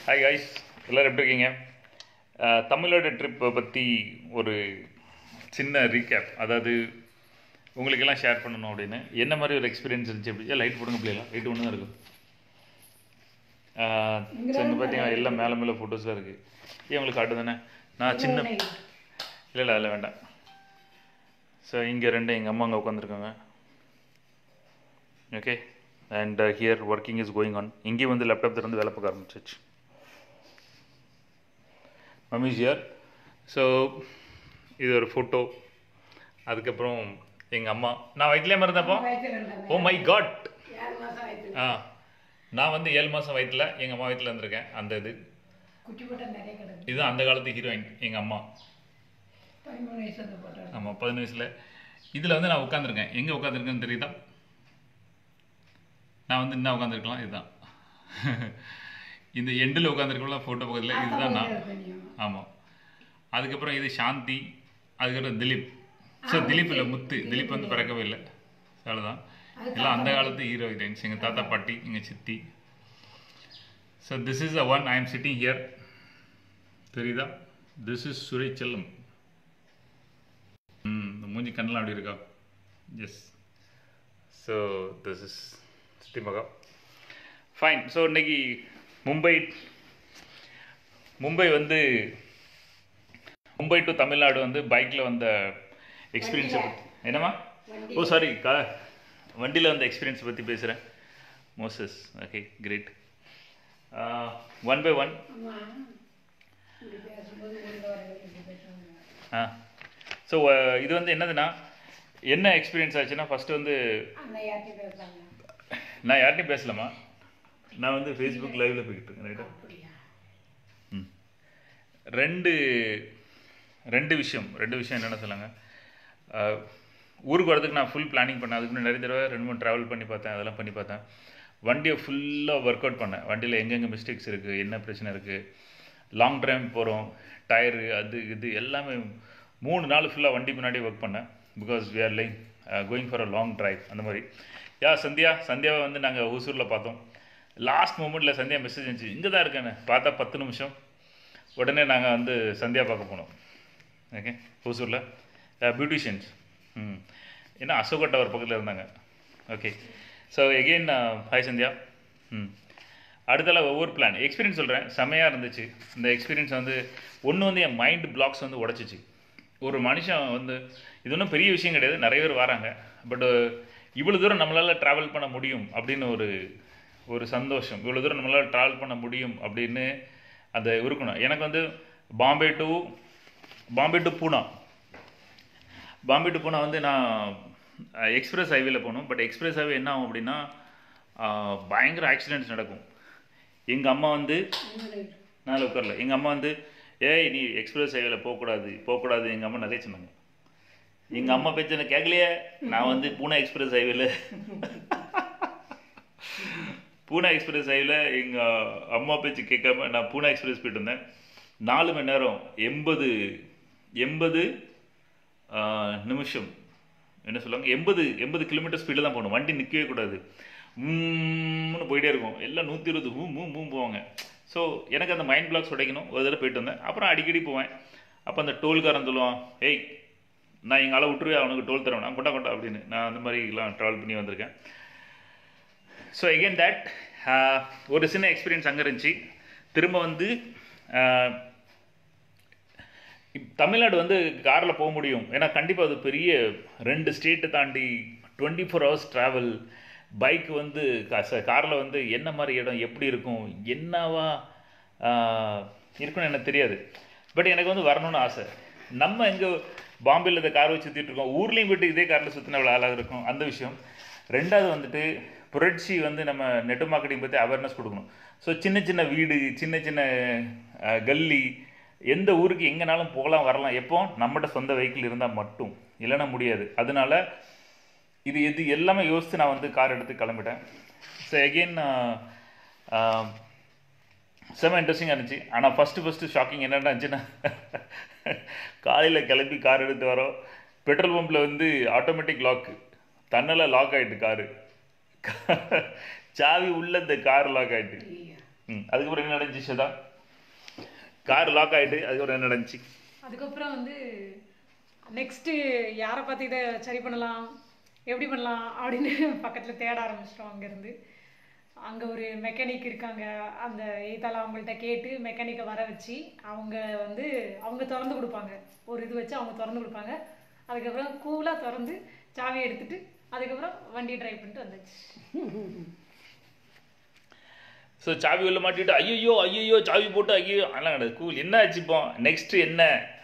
Hi guys எல்லோரும் எப்படி இருக்கீங்க அஹ், தமிழோட ட்ரிப்பை பற்றி ஒரு சின்ன ரீகேப் அதாவது உங்களுக்கெல்லாம் ஷேர் பண்ணணும் அப்படின்னு என்ன மாதிரி ஒரு எக்ஸ்பீரியன்ஸ் இருந்துச்சு அப்படி லைட் போடுங்க பிள்ளைலாம் லைட் ஒன்று தான் இருக்கும் ஸோ இங்கே பார்த்தீங்கன்னா எல்லாம் மேலே மேலே ஃபோட்டோஸ்லாம் இருக்குது ஏன் உங்களுக்கு காட்டு தானே நான் சின்ன இல்லை இல்லை அதில் வேண்டாம் ஸோ இங்கே ரெண்டு எங்கள் அம்மா அங்கே உட்காந்துருக்காங்க okay and here working is going on இங்கேயும் வந்து லேப்டாப் திறந்து வேலை பார்க்க ஆரம்பிச்சிச்சு மம்மிஸ் ஹியர் ஸோ இது ஒரு ஃபோட்டோ அதுக்கப்புறம் எங்கள் அம்மா நான் வயிற்றுலேயே இருந்தப்போ ஓ மை காட் ஆ நான் வந்து ஏழு மாதம் வயிற்றில் எங்கள் அம்மா வயிற்றில் இருந்திருக்கேன் அந்த இது குட்டி போட்ட நிறைய கிடக்கு இது அந்த காலத்து ஹீரோயின் எங்கள் அம்மா பதிமூணு வயசு வந்து போட்டோம் ஆமாம் பதினஞ்சு வயசில் இதில் வந்து நான் உட்காந்துருக்கேன் எங்கே உட்காந்துருக்கேன்னு தெரியுதா நான் வந்து என்ன உட்காந்துருக்கலாம் இதுதான் இந்த எண்டில் உட்காந்துருக்கலாம் ஃபோட்டோ பக்கத்தில் இதுதான் நான் ஆமாம் அதுக்கப்புறம் இது சாந்தி அதுக்கப்புறம் திலீப் ஸோ திலீப் இல்லை முத்து திலீப் வந்து பிறக்கவே இல்லை அவ்வளோதான் எல்லாம் அந்த காலத்து ஹீரோ ஹீரோயின்ஸ் எங்கள் தாத்தா பாட்டி எங்கள் சித்தி so this is a one I am sitting here தெரியுதா திஸ் இஸ் சுரை செல்லம் ம் இந்த மூஞ்சி கண்ணெலாம் அப்படி இருக்கா yes so this is Chitti மகா ஃபைன் ஸோ இன்னைக்கு மும்பை மும்பை வந்து மும்பை டு தமிழ்நாடு வந்து பைக்கில் வந்த எக்ஸ்பீரியன்ஸை பற்றி என்னம்மா ஓ சாரி கா வண்டியில் வந்த எக்ஸ்பீரியன்ஸ் பற்றி பேசுகிறேன் Moses okay great one by one ஆமா இப்படி பேசும்போது உள்ள வர இப்படி பேசுவாங்க ஆ ஸோ இது வந்து என்னதுன்னா என்ன எக்ஸ்பீரியன்ஸ் ஆச்சுன்னா ஃபஸ்ட்டு வந்து அந்த யார்கிட்ட பேசுறாங்க நான் யார்ட்டையும் பேசலாமா நான் வந்து ஃபேஸ்புக் லைவில் போய்கிட்டு இருக்கேன் ரைட்டா அப்படியா ம் ரெண்டு ரெண்டு விஷயம் ரெண்டு விஷயம் என்னென்ன சொல்லுங்க அஹ், ஊருக்கு வரதுக்கு நான் ஃபுல் பிளானிங் பண்ணேன் அதுக்கு முன்னாடி நிறைய தடவை ரெண்டு மூணு ட்ராவல் பண்ணி பார்த்தேன் அதெல்லாம் பண்ணி பார்த்தேன் வண்டியை ஃபுல்லாக ஒர்க் அவுட் பண்ணேன் வண்டியில் எங்கெங்கே மிஸ்டேக்ஸ் இருக்குது என்ன பிரச்சனை இருக்குது லாங் டிரைவ் போகிறோம் டயரு அது இது எல்லாமே மூணு நாள் ஃபுல்லாக வண்டி முன்னாடியே ஒர்க் பண்ணேன் because we are lying going for a long drive அந்த மாதிரி யா சந்தியா சந்தியாவை வந்து நாங்கள் ஹூசூரில் பார்த்தோம் லாஸ்ட் மூமெண்ட்டில் சந்தியா மெசேஜ் இருந்துச்சு இங்கே தான் இருக்கேன்னு பார்த்தா பத்து நிமிஷம் உடனே நாங்கள் வந்து சந்தியா பார்க்க போனோம் ஓகே ஹூசூரில் பியூட்டிஷியன்ஸ் ம் ஏன்னா அசோகா டவர் பக்கத்தில் இருந்தாங்க okay so again hi Sandhya ம் அடுத்தல ஒவ்வொரு பிளான் எக்ஸ்பீரியன்ஸ் சொல்கிறேன் செமையாக இருந்துச்சு இந்த எக்ஸ்பீரியன்ஸ் வந்து ஒன்று வந்து என் மைண்ட் பிளாக்ஸ் வந்து உடச்சிச்சு ஒரு மனுஷன் வந்து இது ஒன்றும் பெரிய விஷயம் கிடையாது நிறைய பேர் வராங்க பட் இவ்வளோ தூரம் நம்மளால் ட்ராவல் பண்ண முடியும் அப்படின்னு ஒரு ஒரு சந்தோஷம் இவ்வளோ தூரம் நம்மளால் ட்ராவல் பண்ண முடியும் அப்படின்னு அந்த இருக்கணும் எனக்கு வந்து Bombay to Bombay to Poona Bombay to Poona வந்து நான் எக்ஸ்பிரஸ் ஹைவேல போகணும் பட் எக்ஸ்பிரஸ் ஹைவே என்ன ஆகும் அப்படின்னா அஹ், பயங்கர ஆக்சிடென்ட்ஸ் நடக்கும் எங்கள் அம்மா வந்து நான் உட்காரல எங்கள் அம்மா வந்து ஏய் நீ எக்ஸ்பிரஸ் ஹைவேல போகக்கூடாது போகக்கூடாது எங்கள் அம்மா நிறைய சொன்னாங்க எங்கள் அம்மா பேச்ச நான் கேட்கலையே நான் வந்து பூனா எக்ஸ்பிரஸ் ஹைவேல பூனா எக்ஸ்பிரஸ் ஹைவேல எங்கள் அம்மா பேச்சு கேட்காம நான் பூனா எக்ஸ்பிரஸ் போயிட்டு வந்தேன் நாலு மணி நேரம் எண்பது எண்பது நிமிஷம் என்ன சொல்லுவாங்க எண்பது எண்பது கிலோமீட்டர் ஸ்பீடில் தான் போகணும் வண்டி நிற்கவே கூடாது மூன்னு போயிட்டே இருக்கும் எல்லாம் நூற்றி இருபது மூ மூ மூ போவாங்க ஸோ எனக்கு அந்த மைண்ட் பிளாக்ஸ் உடைக்கணும் ஒரு தடவை போயிட்டு வந்தேன் அப்புறம் அடிக்கடி போவேன் அப்போ அந்த டோல்காரன் சொல்லுவான் ஏய் நான் எங்கள் ஆளை விட்டுருவேன் அவனுக்கு டோல் தருவேன் நான் கொண்டா கொண்டா அப்படின்னு நான் அந்த மாதிரிலாம் ட்ராவல் பண்ணி வந்திருக்கேன் ஸோ எகெயின் தட் ஒரு சின்ன எக்ஸ்பீரியன்ஸ் அங்கே இருந்துச்சு திரும்ப வந்து ஆஹ், இப்- தமிழ்நாடு வந்து காரில் போக முடியும் ஏன்னா கண்டிப்பாக அது பெரிய ரெண்டு ஸ்டேட்டை தாண்டி twenty four hours travel bike வந்து காரில் வந்து என்ன மாதிரி இடம் எப்படி இருக்கும் என்னவா ஆஹ், இருக்குன்னு எனக்கு தெரியாது பட் எனக்கு வந்து வரணும்னு ஆசை நம்ம எங்கே பாம்பேயில் இந்த கார் வச்சு சுற்றிட்டு இருக்கோம் ஊர்லேயும் போயிட்டு இதே காரில் சுற்றின அவ்வளோ ஆளாக இருக்கும் அந்த விஷயம் ரெண்டாவது வந்துட்டு புரட்சி வந்து நம்ம நெட் மார்க்கெட்டிங் பற்றி அவேர்னஸ் கொடுக்கணும் ஸோ சின்ன சின்ன வீடு சின்ன சின்ன அஹ், கல்லி எந்த ஊருக்கு எங்கேனாலும் போகலாம் வரலாம் எப்போ நம்மகிட்ட சொந்த வெஹிக்கிள் இருந்தால் மட்டும் இல்லைன்னா முடியாது அதனால இது இது எல்லாமே யோசித்து நான் வந்து கார் எடுத்து கிளம்பிட்டேன் ஸோ எகெயின் செம இன்ட்ரெஸ்டிங்காக இருந்துச்சு ஆனால் ஃபஸ்ட்டு ஃபஸ்ட்டு ஷாக்கிங் என்னென்ன இருந்துச்சுன்னா காலையில் கிளம்பி கார் எடுத்து வரோம் பெட்ரோல் பம்பில் வந்து ஆட்டோமேட்டிக் லாக்கு தன்னால் லாக் ஆகிட்டு காரு சாவி உள்ள இந்த கார் லாக் ஆகிட்டு ம் அதுக்கப்புறம் என்ன நடந்துச்சு ஸ்வேதா கார் லாக் ஆகிட்டு அதுக்கப்புறம் என்ன நடந்துச்சு அதுக்கப்புறம் வந்து நெக்ஸ்ட்டு யாரை பார்த்து இதை சரி பண்ணலாம் எப்படி பண்ணலாம் அப்படின்னு பக்கத்தில் தேட ஆரம்பிச்சிட்டோம் அங்கேருந்து அங்கே ஒரு மெக்கானிக் இருக்காங்க அந்த ஏத்தால அவங்கள்ட்ட கேட்டு மெக்கானிக்கை வர வச்சு அவங்க வந்து அவங்க திறந்து கொடுப்பாங்க ஒரு இது வச்சு அவங்க திறந்து கொடுப்பாங்க அதுக்கப்புறம் கூலாக திறந்து சாவியை எடுத்துட்டு அதுக்கப்புறம் வண்டி டிரைவ் பண்ணிட்டு வந்தாச்சு ஸோ சாவி உள்ள மாட்டிட்டு ஐயோ ஐயோ சாவி போட்டு ஐயோ அதெல்லாம் கிடையாது கூல் என்ன ஆச்சு இப்போ நெக்ஸ்ட் என்ன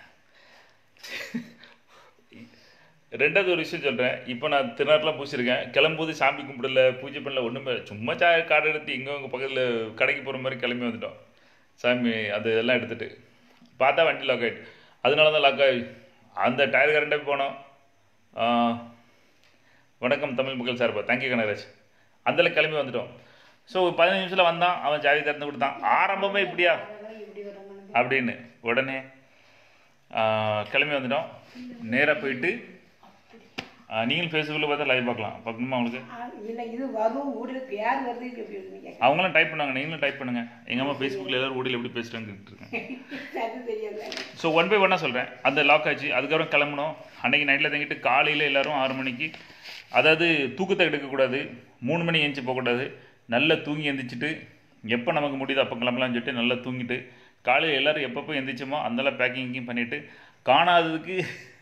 ரெண்டாவது ஒரு விஷயம் சொல்கிறேன் இப்போ நான் திருநாட்டெலாம் பூசிருக்கேன் கிளம்பும்போது சாமி கும்பிடல பூஜை பண்ணல ஒன்றுமே சும்மா சா கார்டு எடுத்து எங்கே உங்கள் பக்கத்தில் கடைக்கு போகிற மாதிரி கிளம்பி வந்துட்டோம் சாமி அது எல்லாம் எடுத்துட்டு பார்த்தா வண்டி லாக் ஆகிட்டு அதனால தான் லாக் ஆகி அந்த டயர் கரண்டே போனோம் ஆ, வணக்கம் தமிழ் மக்கள் சார்பா தேங்க்யூ கனகராஜ் அதில் கிளம்பி வந்துட்டோம் ஸோ பதினஞ்சு நிமிஷத்தில் வந்தான் அவன் சாவி திறந்து கொடுத்தான் ஆரம்பமே இப்படியா இப்படி வராங்க அப்படின்னு உடனே ஆ, கிளம்பி வந்துட்டோம் நேராக போயிட்டு ஆ, நீங்களும் ஃபேஸ்புக்கில் பார்த்தா லைவ் பார்க்கலாம் பார்க்கணுமா உங்களுக்கு இல்லை இது வரும் ஊருக்கு யார் வருது இது எப்படி வருதுன்னு கேட்க அவங்களும் டைப் பண்ணாங்க நீங்களும் டைப் பண்ணுங்க எங்கள் அம்மா ஃபேஸ்புக்கில் எல்லாரும் ஊடியில் எப்படி பேசுகிறாங்க இருக்கேன் அது தெரியாது ஸோ ஒன் பை ஒன்னாக சொல்கிறேன் அந்த லாக் ஆச்சு அதுக்கப்புறம் கிளம்பணும் அன்னைக்கு நைட்டில் தங்கிட்டு காலையில் எல்லாரும் ஆறு மணிக்கு அதாவது தூக்கத்தை எடுக்கக்கூடாது மூணு மணி எழுந்துச்சி போகக்கூடாது நல்லா தூங்கி எந்திரிச்சிட்டு எப்போ நமக்கு முடியுதோ அப்போ கிளம்பலாம்னு சொல்லிட்டு நல்லா தூங்கிட்டு காலையில் எல்லாரும் எப்பப்போ எந்திரிச்சோமோ அந்தெல்லாம் பேக்கிங் பண்ணிவிட்டு காணாததுக்கு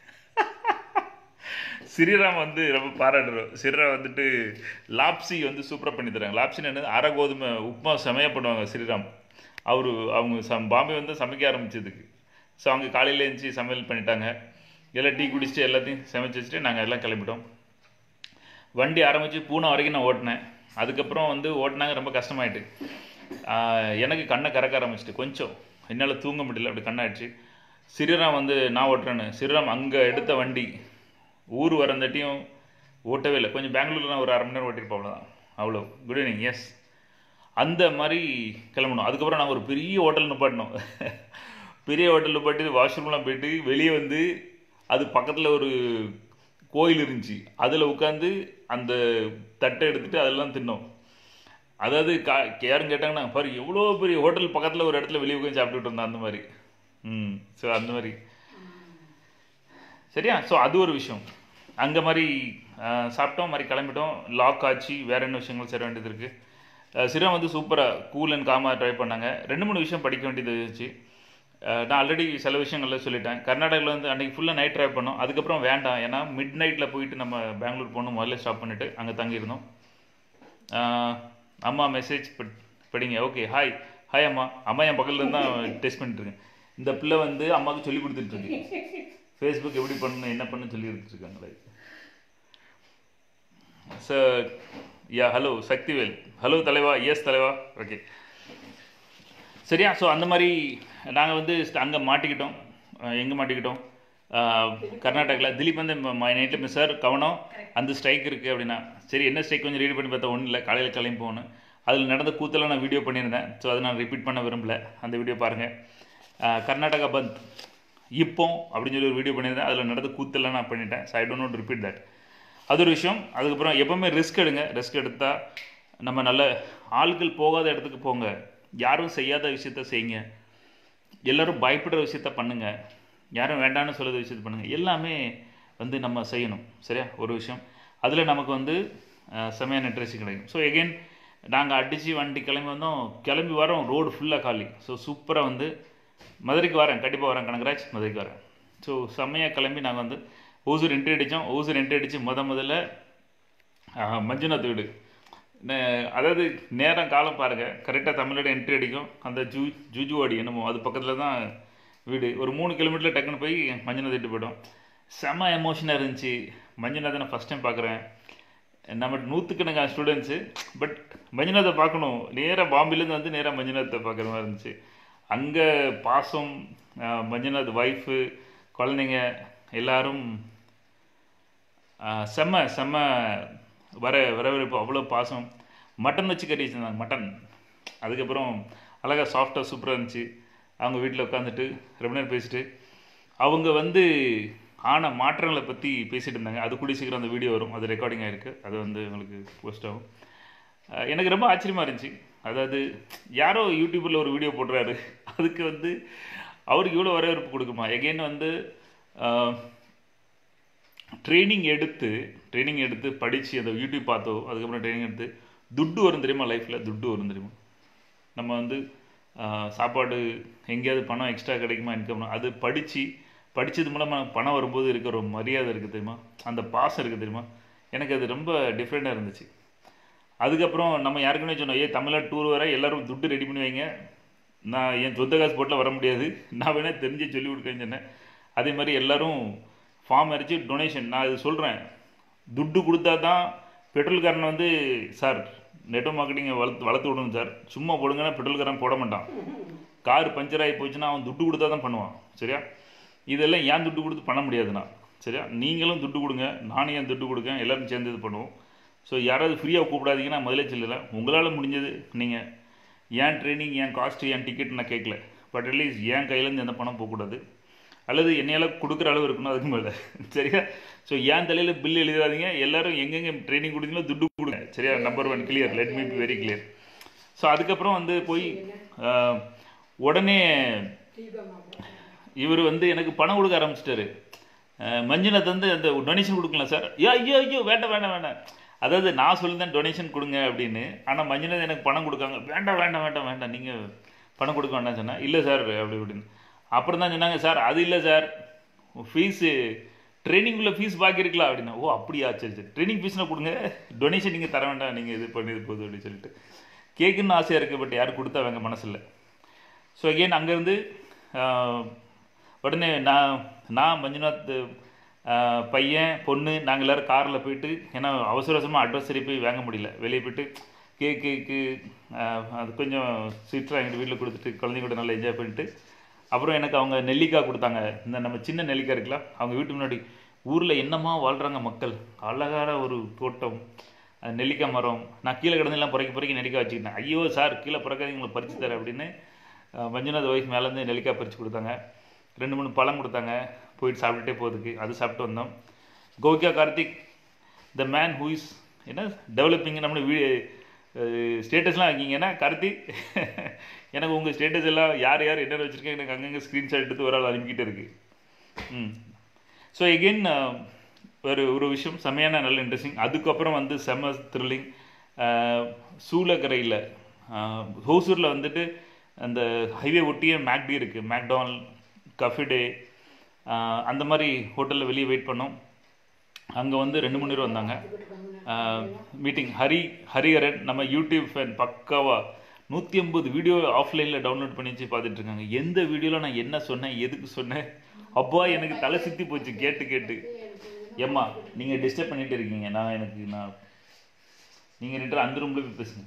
ஸ்ரீராம் வந்து ரொம்ப பாராட்டுறோம் ஸ்ரீராம் வந்துட்டு லாப்ஸி வந்து சூப்பராக பண்ணி தராங்க லாப்ஸின்னு என்னது அரை கோதுமை உப்புமா செமையாக பண்ணுவாங்க ஸ்ரீராம் அவர் அவங்க சம் பாம்பே வந்து சமைக்க ஆரம்பிச்சதுக்கு ஸோ அவங்க காலையில் எழுந்துச்சி சமையல் பண்ணிட்டாங்க எல்லாம் டீ குடிச்சிட்டு எல்லாத்தையும் சமைச்சு வச்சுட்டு நாங்கள் எல்லாம் கிளம்பிட்டோம் வண்டி ஆரம்பித்து பூனை வரைக்கும் நான் ஓட்டினேன் அதுக்கப்புறம் வந்து ஓட்டினாங்க ரொம்ப கஷ்டமாயிட்டு ஆஹ் எனக்கு கண்ணை கறக்க ஆரம்பிச்சிட்டு கொஞ்சம் என்னால் தூங்க முடியல அப்படி கண்ணாயிடுச்சு ஸ்ரீராம் வந்து நான் ஓட்டுறேன்னு ஸ்ரீராம் அங்கே எடுத்த வண்டி ஊர் வரந்தாட்டியும் ஓட்டவே இல்லை கொஞ்சம் பெங்களூரில் நான் ஒரு அரை மணி நேரம் ஓட்டிருப்போம் அவ்வளோதான் அவ்வளோ குட் ஈவினிங் எஸ் அந்த மாதிரி கிளம்பணும் அதுக்கப்புறம் நாங்கள் ஒரு பெரிய ஹோட்டல் நிப்பாட்டினோம் பெரிய ஹோட்டல் நிப்பாட்டி வாஷ்ரூம்லாம் போயிட்டு வெளியே வந்து அது பக்கத்தில் ஒரு கோயில் இருந்துச்சு அதில் உட்காந்து அந்த தட்டை எடுத்துட்டு அதெல்லாம் தின்னோம் அதாவது கா யாரும் கேட்டாங்கன்னா பாரு எவ்வளோ பெரிய ஹோட்டல் பக்கத்தில் ஒரு இடத்துல வெளியே உட்காந்து சாப்பிட்டுட்டு இருந்தோம் அந்த மாதிரி ம் ஸோ அந்த மாதிரி சரியா ஸோ அது ஒரு விஷயம் அங்கே மாதிரி ஆஹ், சாப்பிட்டோம் மாதிரி கிளம்பிட்டோம் லாக் ஆச்சு வேற என்ன விஷயங்கள் செய்ய வேண்டியது இருக்குது சிரா வந்து சூப்பராக கூல் அண்ட் காமாக ட்ரை பண்ணாங்க ரெண்டு மூணு விஷயம் படிக்க வேண்டியது இருந்துச்சு ஆஹ், நான் ஆல்ரெடி சில விஷயங்கள்ல சொல்லிட்டேன் கர்நாடகாவில் வந்து அன்றைக்கி ஃபுல்லாக நைட் ட்ரைவ் பண்ணோம் அதுக்கப்புறம் வேண்டாம் ஏன்னா மிட் நைட்டில் போயிட்டு நம்ம பெங்களூர் போகணும் முதல்ல ஸ்டாப் பண்ணிவிட்டு அங்கே தங்கியிருந்தோம் ஆஹ், அம்மா மெசேஜ் படிங்க ஓகே ஹாய் ஹாய் அம்மா அம்மா என் பக்கத்துல இருந்து தான் டெஸ்ட் பண்ணிட்டு இருக்கேன் இந்த பிள்ளை வந்து அம்மாவுக்கு சொல்லி கொடுத்துட்டு இருக்கு ஃபேஸ்புக் எப்படி பண்ணணும் என்ன பண்ணணும் சொல்லி கொடுத்துட்டு இருக்காங்களே sir yeah hello Sakthivel hello தலைவா எஸ் தலைவா ஓகே சரியா ஸோ அந்த மாதிரி நாங்கள் வந்து அங்கே மாட்டிக்கிட்டோம் எங்கே மாட்டிக்கிட்டோம் கர்நாடகாவில் திலீப் வந்து நைட்டில் சார் கவனம் அந்த ஸ்ட்ரைக் இருக்குது அப்படின்னா சரி என்ன ஸ்ட்ரைக் கொஞ்சம் ரீட் பண்ணி பார்த்தா ஒன்றும் இல்லை காலையில் கிளம்பி போகணும் அதில் நடந்த கூத்தெல்லாம் நான் வீடியோ பண்ணியிருந்தேன் ஸோ அதை நான் ரிப்பீட் பண்ண விரும்பல அந்த வீடியோ பாருங்கள் கர்நாடகா பந்த் இப்போ அப்படின்னு சொல்லி ஒரு வீடியோ பண்ணியிருந்தேன் அதில் நடந்த கூத்தெல்லாம் நான் பண்ணிட்டேன் so I don't note repeat that அது ஒரு விஷயம் அதுக்கப்புறம் எப்போவுமே ரிஸ்க் எடுங்க ரிஸ்க் எடுத்தால் நம்ம நல்ல ஆட்கள் போகாத இடத்துக்கு போங்க யாரும் செய்யாத விஷயத்த செய்யுங்க எல்லாரும் பயப்படுற விஷயத்த பண்ணுங்க யாரும் வேண்டாம்னு சொல்லாத விஷயத்த பண்ணுங்க எல்லாமே வந்து நம்ம செய்யணும் சரியா ஒரு விஷயம் அதில் நமக்கு வந்து அஹ், செமையான இன்ட்ரெஸ்ட் கிடைக்கும் ஸோ எகெயின் நாங்கள் அடித்து வண்டி கிளம்பி வந்தோம் கிளம்பி வரோம் ரோடு ஃபுல்லாக காலி ஸோ சூப்பராக வந்து மதுரைக்கு வரேன் கண்டிப்பாக வரேன் கனகராஜ் மதுரைக்கு வரேன் ஸோ செம்மையாக கிளம்பி நாங்கள் வந்து ஓசூர் என்ட்ரி அடித்தோம் ஓசூர் என்ட்ரி அடித்து முத முதல்ல ஆஹ், மஞ்சுநாத் வீடு நே- அதாவது நேரம் காலம் பாருங்கள் கரெக்டாக தமிழோட என்ட்ரி அடிக்கும் அந்த ஜூ ஜூஜுவாடி என்னமோ அது பக்கத்தில் தான் வீடு ஒரு மூணு கிலோமீட்டரில் டக்குன்னு போய் மஞ்சுநாத் வீட்டு போயிட்டோம் செம எமோஷனாக இருந்துச்சு மஞ்சுநாத்தை நான் ஃபஸ்ட் டைம் பார்க்குறேன் நம்ம நூற்றுக்கணக்கான ஸ்டூடெண்ட்ஸு பட் மஞ்சுநாத்தை பார்க்கணும் நேராக பாம்பேலேருந்து வந்து நேராக மஞ்சுநாத்தை பார்க்குற மாதிரி இருந்துச்சு அங்கே பாசம் ஆஹ், மஞ்சுநாத் ஒய்ஃபு குழந்தைங்க எல்லாரும் ஆஹ், செம்ம செம்ம வர வரவேற்பு அவ்வளோ பாசம் மட்டன் வச்சு கறி வச்சுருந்தாங்க மட்டன் அதுக்கப்புறம் அழகாக சாஃப்டாக சூப்பராக இருந்துச்சு அவங்க வீட்டில் உட்காந்துட்டு ரொம்ப நேரம் பேசிட்டு அவங்க வந்து ஆன மாற்றங்களை பற்றி பேசிட்டு இருந்தாங்க அது கூடிய சீக்கிரம் அந்த வீடியோ வரும் அது ரெக்கார்டிங் ஆயிருக்கு அது வந்து உங்களுக்கு போஸ்ட் ஆகும் அஹ் எனக்கு ரொம்ப ஆச்சரியமாக இருந்துச்சு அதாவது யாரோ யூடியூப்பில் ஒரு வீடியோ போடுறாரு அதுக்கு வந்து அவருக்கு இவ்வளோ வரவேற்பு கொடுக்குமா எகெயின் வந்து ட்ரைனிங் எடுத்து ட்ரைனிங் எடுத்து படித்து அந்த யூடியூப் பார்த்தோ அதுக்கப்புறம் ட்ரைனிங் எடுத்து துட்டு வரும் தெரியுமா லைஃப்பில் துட்டு வரும் தெரியுமா நம்ம வந்து ஆஹ், சாப்பாடு எங்கேயாவது பணம் எக்ஸ்ட்ரா கிடைக்குமா இன்கம் அது படித்து படித்தது மூலமாக பணம் வரும்போது இருக்கிற ஒரு மரியாதை இருக்குது தெரியுமா அந்த பாசம் இருக்குது தெரியுமா எனக்கு அது ரொம்ப டிஃப்ரெண்ட்டாக இருந்துச்சு அதுக்கப்புறம் நம்ம யாருக்குமே சொன்னோம் ஏ தமிழ்நாடு டூர் வர எல்லாரும் துட்டு ரெடி பண்ணி வைங்க நான் என் சொந்த காசு போட்டில் வர முடியாது நான் வேணால் தெரிஞ்சு சொல்லி கொடுக்கேன்னு சொன்னேன் அதே மாதிரி எல்லாரும் ஃபார்ம் அடித்து டொனேஷன் நான் இது சொல்கிறேன் துட்டு கொடுத்தா தான் பெட்ரோல்காரன் வந்து சார் நெட்வொர்க் மார்க்கெட்டிங்கை வளர்த்து வளர்த்து விடணும் சார் சும்மா போடுங்கன்னா பெட்ரோல்காரன் போட மாட்டான் கார் பஞ்சர் ஆகி போச்சுன்னா அவன் துட்டு கொடுத்தா தான் பண்ணுவான் சரியா இதெல்லாம் ஏன் துட்டு கொடுத்து பண்ண முடியாதுண்ணா சரியா நீங்களும் துட்டு கொடுங்க நானும் ஏன் துட்டு கொடுக்கேன் எல்லாரும் சேர்ந்து இது பண்ணுவோம் ஸோ யாராவது ஃப்ரீயாக கூப்பிடாதீங்கன்னா முதல்ல சொல்லலை உங்களால் முடிஞ்சது நீங்கள் ஏன் ட்ரைனிங் ஏன் காஸ்ட்டு ஏன் டிக்கெட் நான் கேட்கல பட் அட்லீஸ்ட் ஏன் கையிலேருந்து எந்த பணம் போகக்கூடாது அல்லது என்னையால் கொடுக்குற அளவு இருக்கணும் அதுக்கு மேலே சரியா ஸோ ஏன் தலையில் பில் எழுதாதீங்க எல்லாரும் எங்கெங்கே ட்ரைனிங் கொடுத்தீங்களோ துட்டு கொடுங்க சரியா number one clear let me be very clear so அதுக்கப்புறம் வந்து போய் ஆஹ், உடனே இவர் வந்து எனக்கு பணம் கொடுக்க ஆரம்பிச்சிட்டாரு மஞ்சுநாத் வந்து அந்த டொனேஷன் கொடுக்கலாம் சார் ஐயோ ஐயோ ஐயோ வேண்டாம் வேண்டாம் வேண்டாம் அதாவது நான் சொல்லிதான் டொனேஷன் கொடுங்க அப்படின்னு ஆனால் மஞ்சுநாத் எனக்கு பணம் கொடுக்காங்க வேண்டாம் வேண்டாம் வேண்டாம் வேண்டாம் நீங்கள் பணம் கொடுக்க வேண்டாம் சொன்னேன் இல்லை சார் அப்படி இப்படின்னு அப்புறம் தான் சொன்னாங்க சார் அது இல்லை சார் ஃபீஸு ட்ரைனிங்குள்ள ஃபீஸ் பாக்கி இருக்கலாம் அப்படின்னா ஓ அப்படியா சரி சரி ட்ரைனிங் ஃபீஸ்னால் கொடுங்க டொனேஷன் நீங்கள் தர வேண்டாம் நீங்கள் இது பண்ணி இது போகுது அப்படின்னு சொல்லிட்டு கேட்குன்னு ஆசையாக இருக்குது பட் யாரும் கொடுத்தா அவங்க மனசில்லை ஸோ அகெயின் அங்கேருந்து உடனே நான் நான் மஞ்சுநாத் ஆஹ், பையன் பொண்ணு நாங்கள் எல்லோரும் காரில் போயிட்டு ஏன்னா அவசர அவசரமாக அட்ரஸ் சரி போய் வாங்க முடியல வெளியே போயிட்டு கேக் கேக்கு அது கொஞ்சம் ஸ்வீட்ஸாக எங்கள் வீட்டில் கொடுத்துட்டு குழந்தைங்க கூட நல்லா என்ஜாய் பண்ணிட்டு அப்புறம் எனக்கு அவங்க நெல்லிக்காய் கொடுத்தாங்க இந்த நம்ம சின்ன நெல்லிக்காய் இருக்குல்ல அவங்க வீட்டு முன்னாடி ஊரில் என்னமா வாழ்கிறாங்க மக்கள் அழகான ஒரு தோட்டம் அது நெல்லிக்காய் மரம் நான் கீழே கிடந்தெல்லாம் புறக்கி புறக்கி நெல்லிக்காய் வச்சுக்கிட்டேன் ஐயோ சார் கீழே புறக்காதீங்க உங்களை பறிச்சு தரேன் அப்படின்னு அஹ், மஞ்சுநாத் ஒய்ஃப் மேலேருந்து நெல்லிக்காய் பறித்து கொடுத்தாங்க ரெண்டு மூணு பழம் கொடுத்தாங்க போயிட்டு சாப்பிட்டுட்டே போகிறதுக்கு அது சாப்பிட்டு வந்தோம் கோவிகா Karthik the man who is என்ன டெவலப்பிங் நம்ம வீ ஸ்டேட்டஸ்லாம் வைக்கிங்கன்னா கார்த்திக் எனக்கு உங்கள் ஸ்டேட்டஸ் எல்லாம் யார் யார் என்னென்ன வச்சுருக்கேன் எனக்கு அங்கங்கே ஸ்க்ரீன்ஷாட் எடுத்து ஒரு ஆள் அனுப்பிக்கிட்டே இருக்கு ம் ஸோ எகெயின் ஒரு ஒரு விஷயம் செம்மையான நல்ல இன்ட்ரெஸ்டிங் அதுக்கப்புறம் வந்து செம்ம த்ரில்லிங் சூளக்கரையில் ஹோசூரில் வந்துட்டு அந்த ஹைவே ஒட்டியே மேக்டி இருக்குது மேக்டானல் கஃபிடே அந்த மாதிரி ஹோட்டலில் வெளியே வெயிட் பண்ணோம் அங்கே வந்து ரெண்டு மூணு பேர் வந்தாங்க மீட்டிங் ஹரி ஹரிஹரன் நம்ம யூடியூப் ஃபேன் பக்காவா நூற்றி ஐம்பது வீடியோ ஆஃப்லைனில் டவுன்லோட் பண்ணி வச்சு பார்த்துட்டு இருக்காங்க எந்த வீடியோவில் நான் என்ன சொன்னேன் எதுக்கு சொன்னேன் அப்பா எனக்கு தலை சுற்றி போச்சு கேட்டு கேட்டு ஏம்மா நீங்கள் டிஸ்டர்ப் பண்ணிட்டு இருக்கீங்க நான் எனக்கு நான் நீங்கள் ரெண்டு பேரும் அந்த ரூமில் போய் பேசுங்க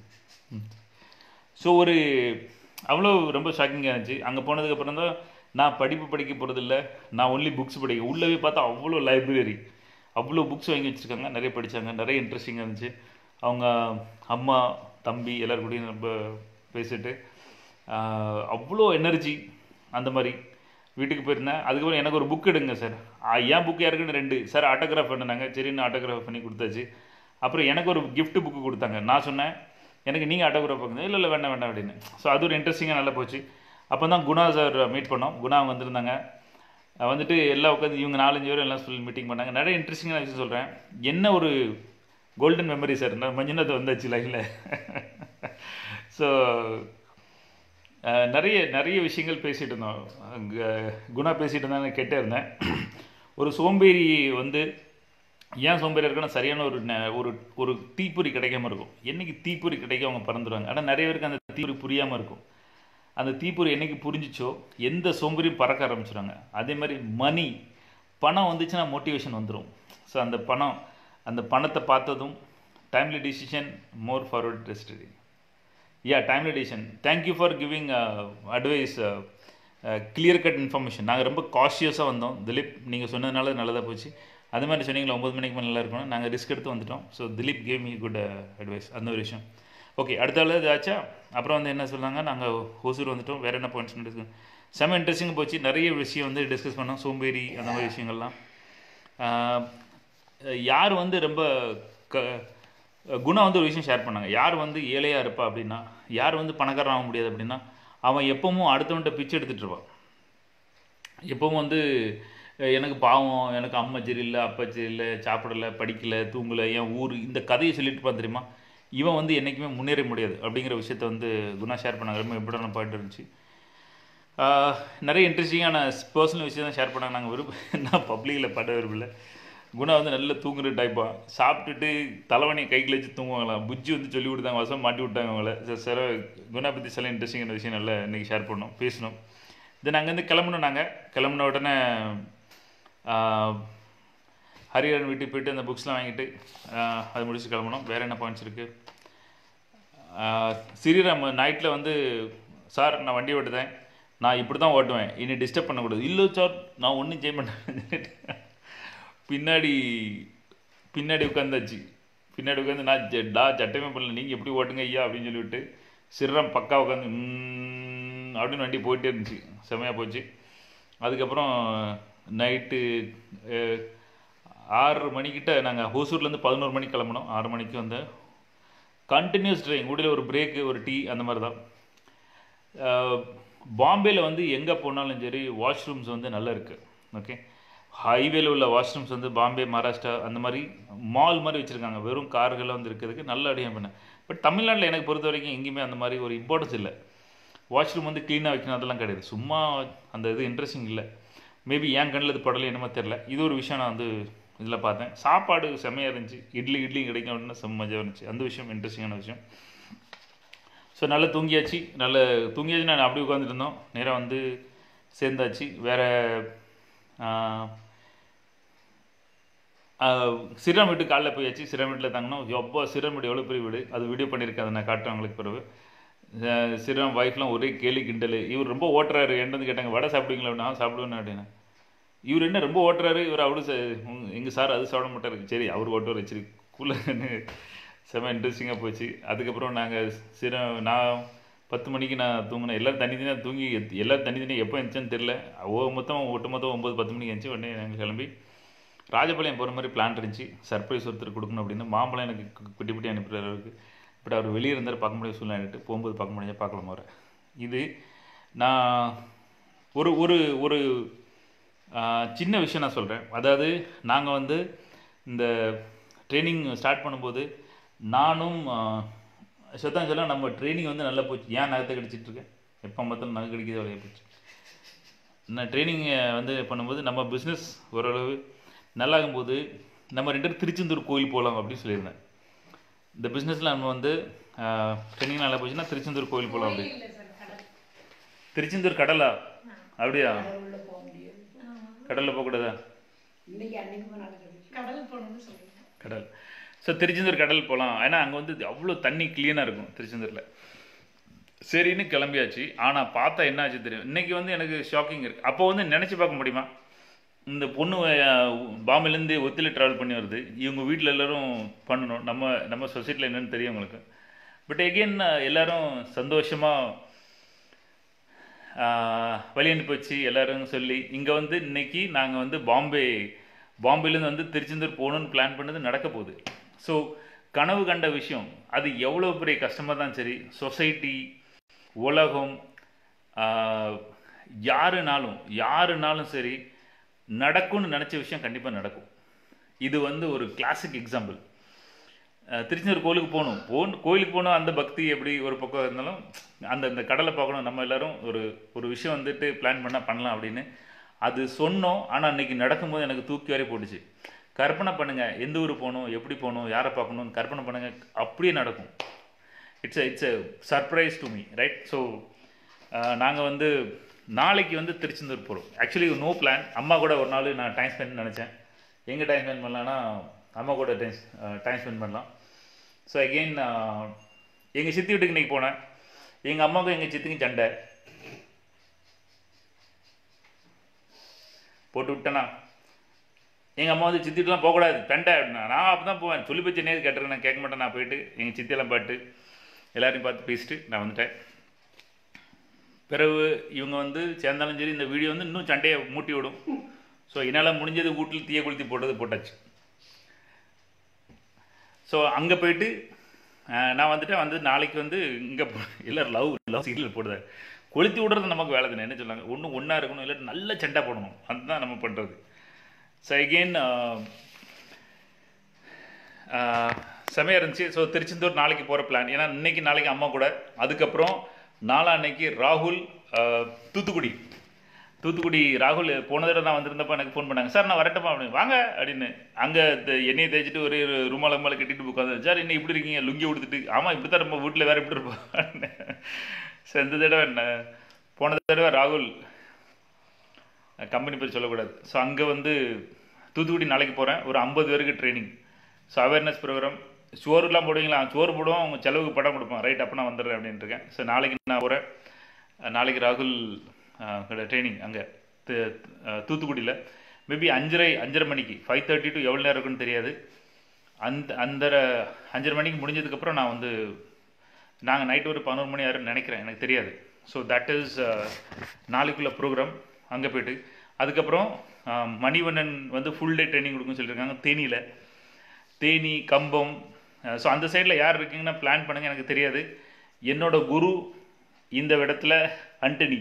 ஸோ ஒரு அவ்வளோ ரொம்ப ஷாக்கிங்காக இருந்துச்சு அங்கே போனதுக்கப்புறம் தான் நான் படிப்பு படிக்க போகிறதில்ல நான் ஒன்லி புக்ஸ் படிக்க உள்ளே போய் பார்த்தா அவ்வளோ லைப்ரரி அவ்வளோ புக்ஸ் வாங்கி வச்சுருக்காங்க நிறைய படித்தாங்க நிறைய இன்ட்ரெஸ்டிங்காக இருந்துச்சு அவங்க அம்மா தம்பி எல்லாரும் கூடயும் ரொம்ப பேசிட்டு ஆஹ், அவ்வளோ எனர்ஜி அந்த மாதிரி வீட்டுக்கு போயிருந்தேன் அதுக்கப்புறம் எனக்கு ஒரு புக் எடுங்க சார் ஏன் புக் யாருக்குன்னு ரெண்டு சார் ஆட்டோகிராஃப் பண்ணாங்க சரின்னு ஆட்டோகிராஃப் பண்ணி கொடுத்தாச்சு அப்புறம் எனக்கு ஒரு gift புக்கு கொடுத்தாங்க நான் சொன்னேன் எனக்கு நீங்கள் ஆட்டோகிராஃப் பண்ணுங்க இல்லை இல்லை வேண்டாம் வேண்டாம் அப்படின்னு ஸோ அது ஒரு இன்ட்ரெஸ்டிங்காக நல்லா போச்சு அப்போ தான் குணா சார் மீட் பண்ணோம் குணா அவங்க வந்திருந்தாங்க அஹ் வந்துட்டு எல்லாம் உட்காந்து இவங்க நாலஞ்சு பேரும் எல்லாம் சொல்லி மீட்டிங் பண்ணாங்க நிறைய இன்ட்ரெஸ்டிங்கான விஷயம் சொல்கிறேன் என்ன ஒரு கோல்டன் மெமரி சார் நான் மஞ்சுநாத் வந்தாச்சு லைஃப்பில் ஸோ நிறைய நிறைய விஷயங்கள் பேசிகிட்டு இருந்தோம் அங்கே குணா பேசிகிட்டு இருந்தாங்க கேட்டே இருந்தேன் ஒரு சோம்பேறி வந்து ஏன் சோம்பேறி இருக்குன்னா சரியான ஒரு ந- ஒரு ஒரு தீப்பொறி கிடைக்காம இருக்கும் என்னைக்கு தீப்பொறி கிடைக்க அவங்க பறந்துடுவாங்க ஆனால் நிறைய பேருக்கு அந்த தீப்பொறி புரியாமல் இருக்கும் அந்த தீப்பொறி என்னைக்கு புரிஞ்சிச்சோ எந்த சோம்பேறியும் பறக்க ஆரம்பிச்சிடுவாங்க அதே மாதிரி மணி பணம் வந்துச்சுன்னா மோட்டிவேஷன் வந்துடும் ஸோ அந்த பணம் அந்த பணத்தை பார்த்ததும் டைம்லி டிசிஷன் மோர் ஃபார்வர்ட் டெஸ்டரி yeah timely decision thank you for giving advice clear cut information நாங்கள் ரொம்ப காஷியஸாக வந்தோம் திலீப் நீங்கள் சொன்னதுனால நல்லதாக போச்சு அது மாதிரி சொன்னீங்களா ஒம்பது மணிக்கு மேலே நல்லா இருக்கணும் நாங்கள் ரிஸ்க் எடுத்து வந்துட்டோம் so Dileep came me good advice அந்த ஒரு விஷயம் ஓகே அடுத்த ஆள் இது ஆச்சா அப்புறம் வந்து என்ன சொன்னாங்க நாங்கள் ஹோசூர் வந்துட்டோம் வேறு என்ன பாயிண்ட்ஸ் டிஸ்கஸ் செம்ம இன்ட்ரெஸ்டிங் போச்சு நிறைய விஷயம் வந்து டிஸ்கஸ் பண்ணோம் சோம்பேறி அந்த மாதிரி விஷயங்கள்லாம் ஆஹ் யார் வந்து ரொம்ப க அஹ் குணா வந்து ஒரு விஷயம் ஷேர் பண்ணாங்க யார் வந்து ஏழையாக இருப்பா அப்படின்னா யார் வந்து பணக்காரன் ஆக முடியாது அப்படின்னா அவன் எப்பவும் அடுத்தவன்ட்ட பிச்சை எடுத்துட்டு இருப்பான் எப்பவும் வந்து அஹ், எனக்கு பாவம் எனக்கு அம்மா சரியில்லை அப்பா சரியில்லை சாப்பிடலை படிக்கலை தூங்கலை என் ஊர் இந்த கதையை சொல்லிட்டு இருப்பான் தெரியுமா இவன் வந்து என்றைக்குமே முன்னேற முடியாது அப்படிங்கிற விஷயத்த வந்து குணா ஷேர் பண்ணாங்க ரொம்ப எப்படியான பாயிண்ட் இருந்துச்சு ஆஹ், நிறைய இன்ட்ரெஸ்டிங்கான பர்சனல் விஷயம் தான் ஷேர் பண்ணாங்க நாங்கள் விரும்ப நான் பப்ளிக்கில் பாட விரும்பல குணா வந்து நல்லா தூங்குற டைப்பாக சாப்பிட்டுட்டு தலைவணியை கைக்கில் வச்சு தூங்குவாங்களாம் புஜ்ஜி வந்து சொல்லி கொடுத்தாங்க வசம் மாட்டி விட்டாங்க அவங்கள சரி சில குணா பற்றி சில இன்ட்ரெஸ்டிங்கான விஷயம் நல்லா இன்றைக்கி ஷேர் பண்ணோம் பேசணும் தென் அங்கேருந்து கிளம்பணும் நாங்கள் கிளம்புன உடனே ஆஹ், ஹரிஹரன் வீட்டுக்கு போயிட்டு அந்த புக்ஸ்லாம் வாங்கிட்டு ஆஹ், அது முடிச்சு கிளம்பணும் வேறு என்ன பாயிண்ட்ஸ் இருக்குது ஸ்ரீராம் நைட்டில் வந்து சார் நான் வண்டி ஓட்டுதேன் நான் இப்படி தான் ஓட்டுவேன் இனி டிஸ்டர்ப் பண்ணக்கூடாது இல்லை சார் நான் ஒன்றும் செய்ய மாட்டேன் பின்னாடி பின்னாடி உட்காந்தாச்சு பின்னாடி உட்காந்து நான் ஜ- டா சட்டமே பண்ணல நீங்கள் எப்படி ஓட்டுங்க ஐயா அப்படின்னு சொல்லிவிட்டு சிறம் பக்கா உட்காந்து "ம்ம்" அப்படின்னு வண்டி போயிட்டே இருந்துச்சு செமையாக போச்சு அதுக்கப்புறம் நைட்டு ஆறு மணிக்கிட்ட நாங்கள் ஹோசூர்லேருந்து பதினோரு மணிக்கு கிளம்புனோம் ஆறு மணிக்கு வந்து கண்டினியூஸ் ட்ரைவிங் ஊடியில் ஒரு பிரேக்கு ஒரு டீ அந்த மாதிரி தான் பாம்பேயில் வந்து எங்கே போனாலும் சரி வாஷ்ரூம்ஸ் வந்து நல்லா இருக்குது ஓகே ஹைவேல உள்ள வாஷ்ரூம்ஸ் வந்து பாம்பே மகாராஷ்டிரா அந்த மாதிரி மால் மாதிரி வச்சுருக்காங்க வெறும் கார்கள்லாம் வந்து இருக்கிறதுக்கு நல்ல அடியாக பண்ணேன் பட் தமிழ்நாட்டில் எனக்கு பொறுத்த வரைக்கும் எங்கேயுமே அந்த மாதிரி ஒரு இம்பார்ட்டன்ஸ் இல்லை வாஷ்ரூம் வந்து க்ளீனாக வைக்கணும் அதெல்லாம் கிடையாது சும்மா அந்த இது இன்ட்ரெஸ்டிங் இல்லை மேபி என் கண்ணில் இது படலை என்னமோ தெரில இது ஒரு விஷயம் நான் வந்து இதில் பார்த்தேன் சாப்பாடு செம்மையாக இருந்துச்சு இட்லி இட்லி கிடைக்கும் அப்படின்னு செம்ம மஜா இருந்துச்சு அந்த விஷயம் இன்ட்ரெஸ்டிங்கான விஷயம் ஸோ நல்லா தூங்கியாச்சு நல்ல தூங்கியாச்சு நான் அப்படியே உட்காந்துட்டு இருந்தோம் நேராக வந்து சேர்ந்தாச்சு வேறு சிரம் வீட்டு காலைல போயாச்சு சிரம் வீட்டில் தங்கினோம் எப்போ சிரம் வீடு எவ்வளோ பெரிய வீடு அது வீடியோ பண்ணியிருக்கேன் அதை நான் காட்டுறேன் உங்களுக்கு பிறகு அஹ் சிரம் ஒய்ஃப்லாம் ஒரே கேலி கிண்டல் இவர் ரொம்ப ஓட்டுறாரு என்கிட்ட வந்து கேட்டாங்க வடை சாப்பிடுவீங்களா அப்படின்னா "ஆ, சாப்பிடுவேன் அப்படின்னு இவர் என்ன ரொம்ப ஓட்டுறாரு இவர் அவரு எங்கள் சார் அது சாப்பிட மாட்டாரு சரி அவர் ஓட்டுவார் சரி கூலன்னு செம இன்ட்ரெஸ்டிங்காக போச்சு அதுக்கப்புறம் நாங்கள் சிரம் நான் பத்து மணிக்கு நான் தூங்கினேன் எல்லோரும் தனி தனியாக தூங்கி எத்- எல்லாரும் தனி தனியாக எப்போ இருந்துச்சுன்னு தெரில ஓ மொத்தம் ஒட்டு மொத்தம் ஒம்பது பத்து மணிக்கு இருந்துச்சு உடனே நாங்கள் கிளம்பி ராஜபாளையம் போகிற மாதிரி பிளான் இருந்துச்சு சர்ப்ரைஸ் ஒருத்தர் கொடுக்கணும் அப்படின்னு மாம்பழம் எனக்கு கு- குட்டி குட்டி அனுப்புகிற அளவுக்கு பட் அவர் வெளியே இருந்தார் பார்க்க முடியாத சூழ்நிலை போகும்போது பார்க்க முடிஞ்சா பார்க்கலாம் போகிறேன் இது நான் ஒரு ஒரு ஒரு ஆஹ், சின்ன விஷயம் நான் சொல்கிறேன் அதாவது நாங்கள் வந்து இந்த ட்ரைனிங் ஸ்டார்ட் பண்ணும்போது நானும் சத்தான் சொல்ல நம்ம ட்ரைனிங் வந்து நல்லா போச்சு ஏன் நகத்தை கடிச்சிட்டு இருக்கேன் எப்போ பார்த்தாலும் நகை கடிக்கிறது வழியாக போச்சு நான் ட்ரைனிங் வந்து பண்ணும்போது நம்ம பிஸ்னஸ் ஓரளவு நல்லாகும்போது நம்ம ரெண்டு பேரும் திருச்செந்தூர் கோயில் போகலாம் அப்படின்னு சொல்லியிருந்தேன் இந்த பிஸ்னஸில் நம்ம வந்து ட்ரைனிங் நல்லா போச்சுன்னா திருச்செந்தூர் கோயில் போகலாம் அப்படி இல்லை சார் கடல் திருச்செந்தூர் கடலா அப்படியா உள்ள போக முடியாது கடலில் போகக்கூடாதா இன்னைக்கு அன்னைக்கு போனாலும் கிடைக்கும் கடல் போகணும்னு சொல்லுங்க கடல் ஸோ திருச்செந்தூர் கடல் போகலாம் ஏன்னா அங்கே வந்து அவ்வளோ தண்ணி க்ளீனாக இருக்கும் திருச்செந்தூரில் சரின்னு கிளம்பியாச்சு ஆனால் பார்த்தா என்ன ஆச்சு தெரியும் இன்னைக்கு வந்து எனக்கு ஷாக்கிங் இருக்குது அப்போ வந்து நினச்சி பார்க்க முடியுமா இந்த பொண்ணு அஹ், பாம்பேலேருந்து ஒத்தியில் ட்ராவல் பண்ணி வருது இவங்க வீட்டில் எல்லாரும் பண்ணணும் நம்ம நம்ம சொசைட்டியில் என்னன்னு தெரியும் உங்களுக்கு பட் எகெயின் எல்லாரும் சந்தோஷமாக வழி அனுப்பி வச்சு எல்லாரும் சொல்லி இங்கே வந்து இன்னைக்கு நாங்கள் வந்து பாம்பே பாம்பேலேருந்து வந்து திருச்செந்தூர் போகணுன்னு பிளான் பண்ணது நடக்க போகுது ஸோ கனவு கண்ட விஷயம் அது எவ்வளோ பெரிய கஷ்டமாக தான் சரி சொசைட்டி உலகம் ஆஹ், யாருனாலும் யாருனாலும் சரி நடக்கும்னு நினச்ச விஷயம் கண்டிப்பாக நடக்கும் இது வந்து ஒரு கிளாசிக் எக்ஸாம்பிள் அஹ் திருச்செந்தூர் கோயிலுக்கு போகணும் போகணும் கோயிலுக்கு போகணும் அந்த பக்தி எப்படி ஒரு பக்கம் இருந்தாலும் அந்த அந்த கடலை பார்க்கணும் நம்ம எல்லாரும் ஒரு ஒரு விஷயம் வந்துட்டு பிளான் பண்ணால் பண்ணலாம் அப்படின்னு அது சொன்னோம் ஆனால் அன்னைக்கு நடக்கும்போது எனக்கு தூக்கி வரை போட்டுச்சு கற்பனை பண்ணுங்க எந்த ஊர் போகணும் எப்படி போகணும் யாரை பார்க்கணும் கற்பனை பண்ணுங்க அப்படியே நடக்கும் it's it's a surprise to me right so நாங்கள் வந்து நாளைக்கு வந்து திருச்செந்தூர் போகிறோம் ஆக்சுவலி நோ பிளான் அம்மா கூட ஒரு நாள் நான் டைம் ஸ்பெண்ட் நினச்சேன் எங்கே டைம் ஸ்பெண்ட் பண்ணலான்னா அம்மா கூட டைம் டைம் ஸ்பெண்ட் பண்ணலாம் ஸோ அகெயின் எங்கள் சித்தி வீட்டுக்கு இன்றைக்கி போனேன் எங்கள் அம்மாவுக்கும் எங்கள் சித்திக்கும் சண்டை போட்டு விட்டேனா எங்கள் அம்மா வந்து சித்திட்டுலாம் போகக்கூடாது சண்டை அப்படின்னா நான் அப்போ தான் போவேன் சொல்லி பச்சை நேரம் கேட்டுருக்கேன் நான் கேட்க மாட்டேன் நான் போயிட்டு எங்கள் சித்தியெல்லாம் பாட்டு எல்லாரையும் பார்த்து பேசிட்டு நான் வந்துட்டேன் பிறகு இவங்க வந்து சேர்ந்தாலும் சரி இந்த வீடியோ வந்து இன்னும் சண்டையை மூட்டி விடும் ஸோ என்னால் முடிஞ்சது வீட்டில் தீய கொளுத்தி போட்டது போட்டாச்சு ஸோ அங்கே போயிட்டு அஹ், நான் வந்துட்டு வந்து நாளைக்கு வந்து இங்கே எல்லாரும் லவ் லவ் சீரியல் போடுதாரு கொளுத்தி விடுறது நமக்கு வேலை தானே என்ன சொல்லாங்க ஒன்று ஒன்றா இருக்கணும் இல்லை நல்ல சண்டை போடணும் அதுதான் நம்ம பண்ணுறது ஸோ எகெயின் செமையாக இருந்துச்சு ஸோ திருச்செந்தூர் நாளைக்கு போகிற பிளான் ஏன்னா இன்னைக்கு நாளைக்கு அம்மா கூட அதுக்கப்புறம் நாளா அன்னைக்கு ராகுல் ஆஹ், தூத்துக்குடி தூத்துக்குடி ராகுல் போன தடவை நான் வந்திருந்தப்ப எனக்கு ஃபோன் பண்ணாங்க சார் நான் வரட்டுமா அப்படின்னு வாங்க அப்படின்னு அங்கே எண்ணெயை தேய்ச்சிட்டு ஒரு ருமால மேலே கட்டிட்டு உட்காந்து சார் என்ன இப்படி இருக்கீங்க லுங்கி உடுத்துட்டு ஆமாம் இப்படி தான் நம்ம வீட்டில் வேறு எப்படி இருப்போம் சார் இந்த தடவை என்ன போன தடவை ராகுல் கம்பெனி பேர் சொல்லக்கூடாது ஸோ அங்கே வந்து தூத்துக்குடி நாளைக்கு போகிறேன் ஒரு ஐம்பது பேருக்கு ட்ரைனிங் ஸோ அவேர்னஸ் ப்ரோக்ராம் சோறுலாம் போடுவீங்களா சோறு போடுவோம் அவங்க செலவுக்கு படம் கொடுப்போம் ரைட் அப்போ நான் வந்துடுறேன் அப்படின்ட்டு இருக்கேன் ஸோ நாளைக்கு நான் போகிறேன் நாளைக்கு ராகுல் ட்ரைனிங் அங்கே தூத்துக்குடியில் மேபி அஞ்சரை அஞ்சரை மணிக்கு ஃபைவ் தேர்ட்டி டு எவ்வளோ நேரம் இருக்குன்னு தெரியாது அந்த அந்த அஞ்சரை மணிக்கு முடிஞ்சதுக்கப்புறம் நான் வந்து நாங்கள் நைட்டு ஒரு பதினோரு மணி ஆயிரும்னு நினைக்கிறேன் எனக்கு தெரியாது ஸோ தட் இஸ் நாளைக்குள்ள ப்ரோக்ராம் அங்கே போயிட்டு அதுக்கப்புறம் அஹ், மணிவண்ணன் வந்து ஃபுல் டே ட்ரைனிங் கொடுக்குன்னு சொல்லியிருக்காங்க தேனியில் தேனி கம்பம் ஸோ அந்த சைடில் யார் இருக்கீங்கன்னா பிளான் பண்ணுங்கள் எனக்கு தெரியாது என்னோட குரு இந்த இடத்துல அண்டனி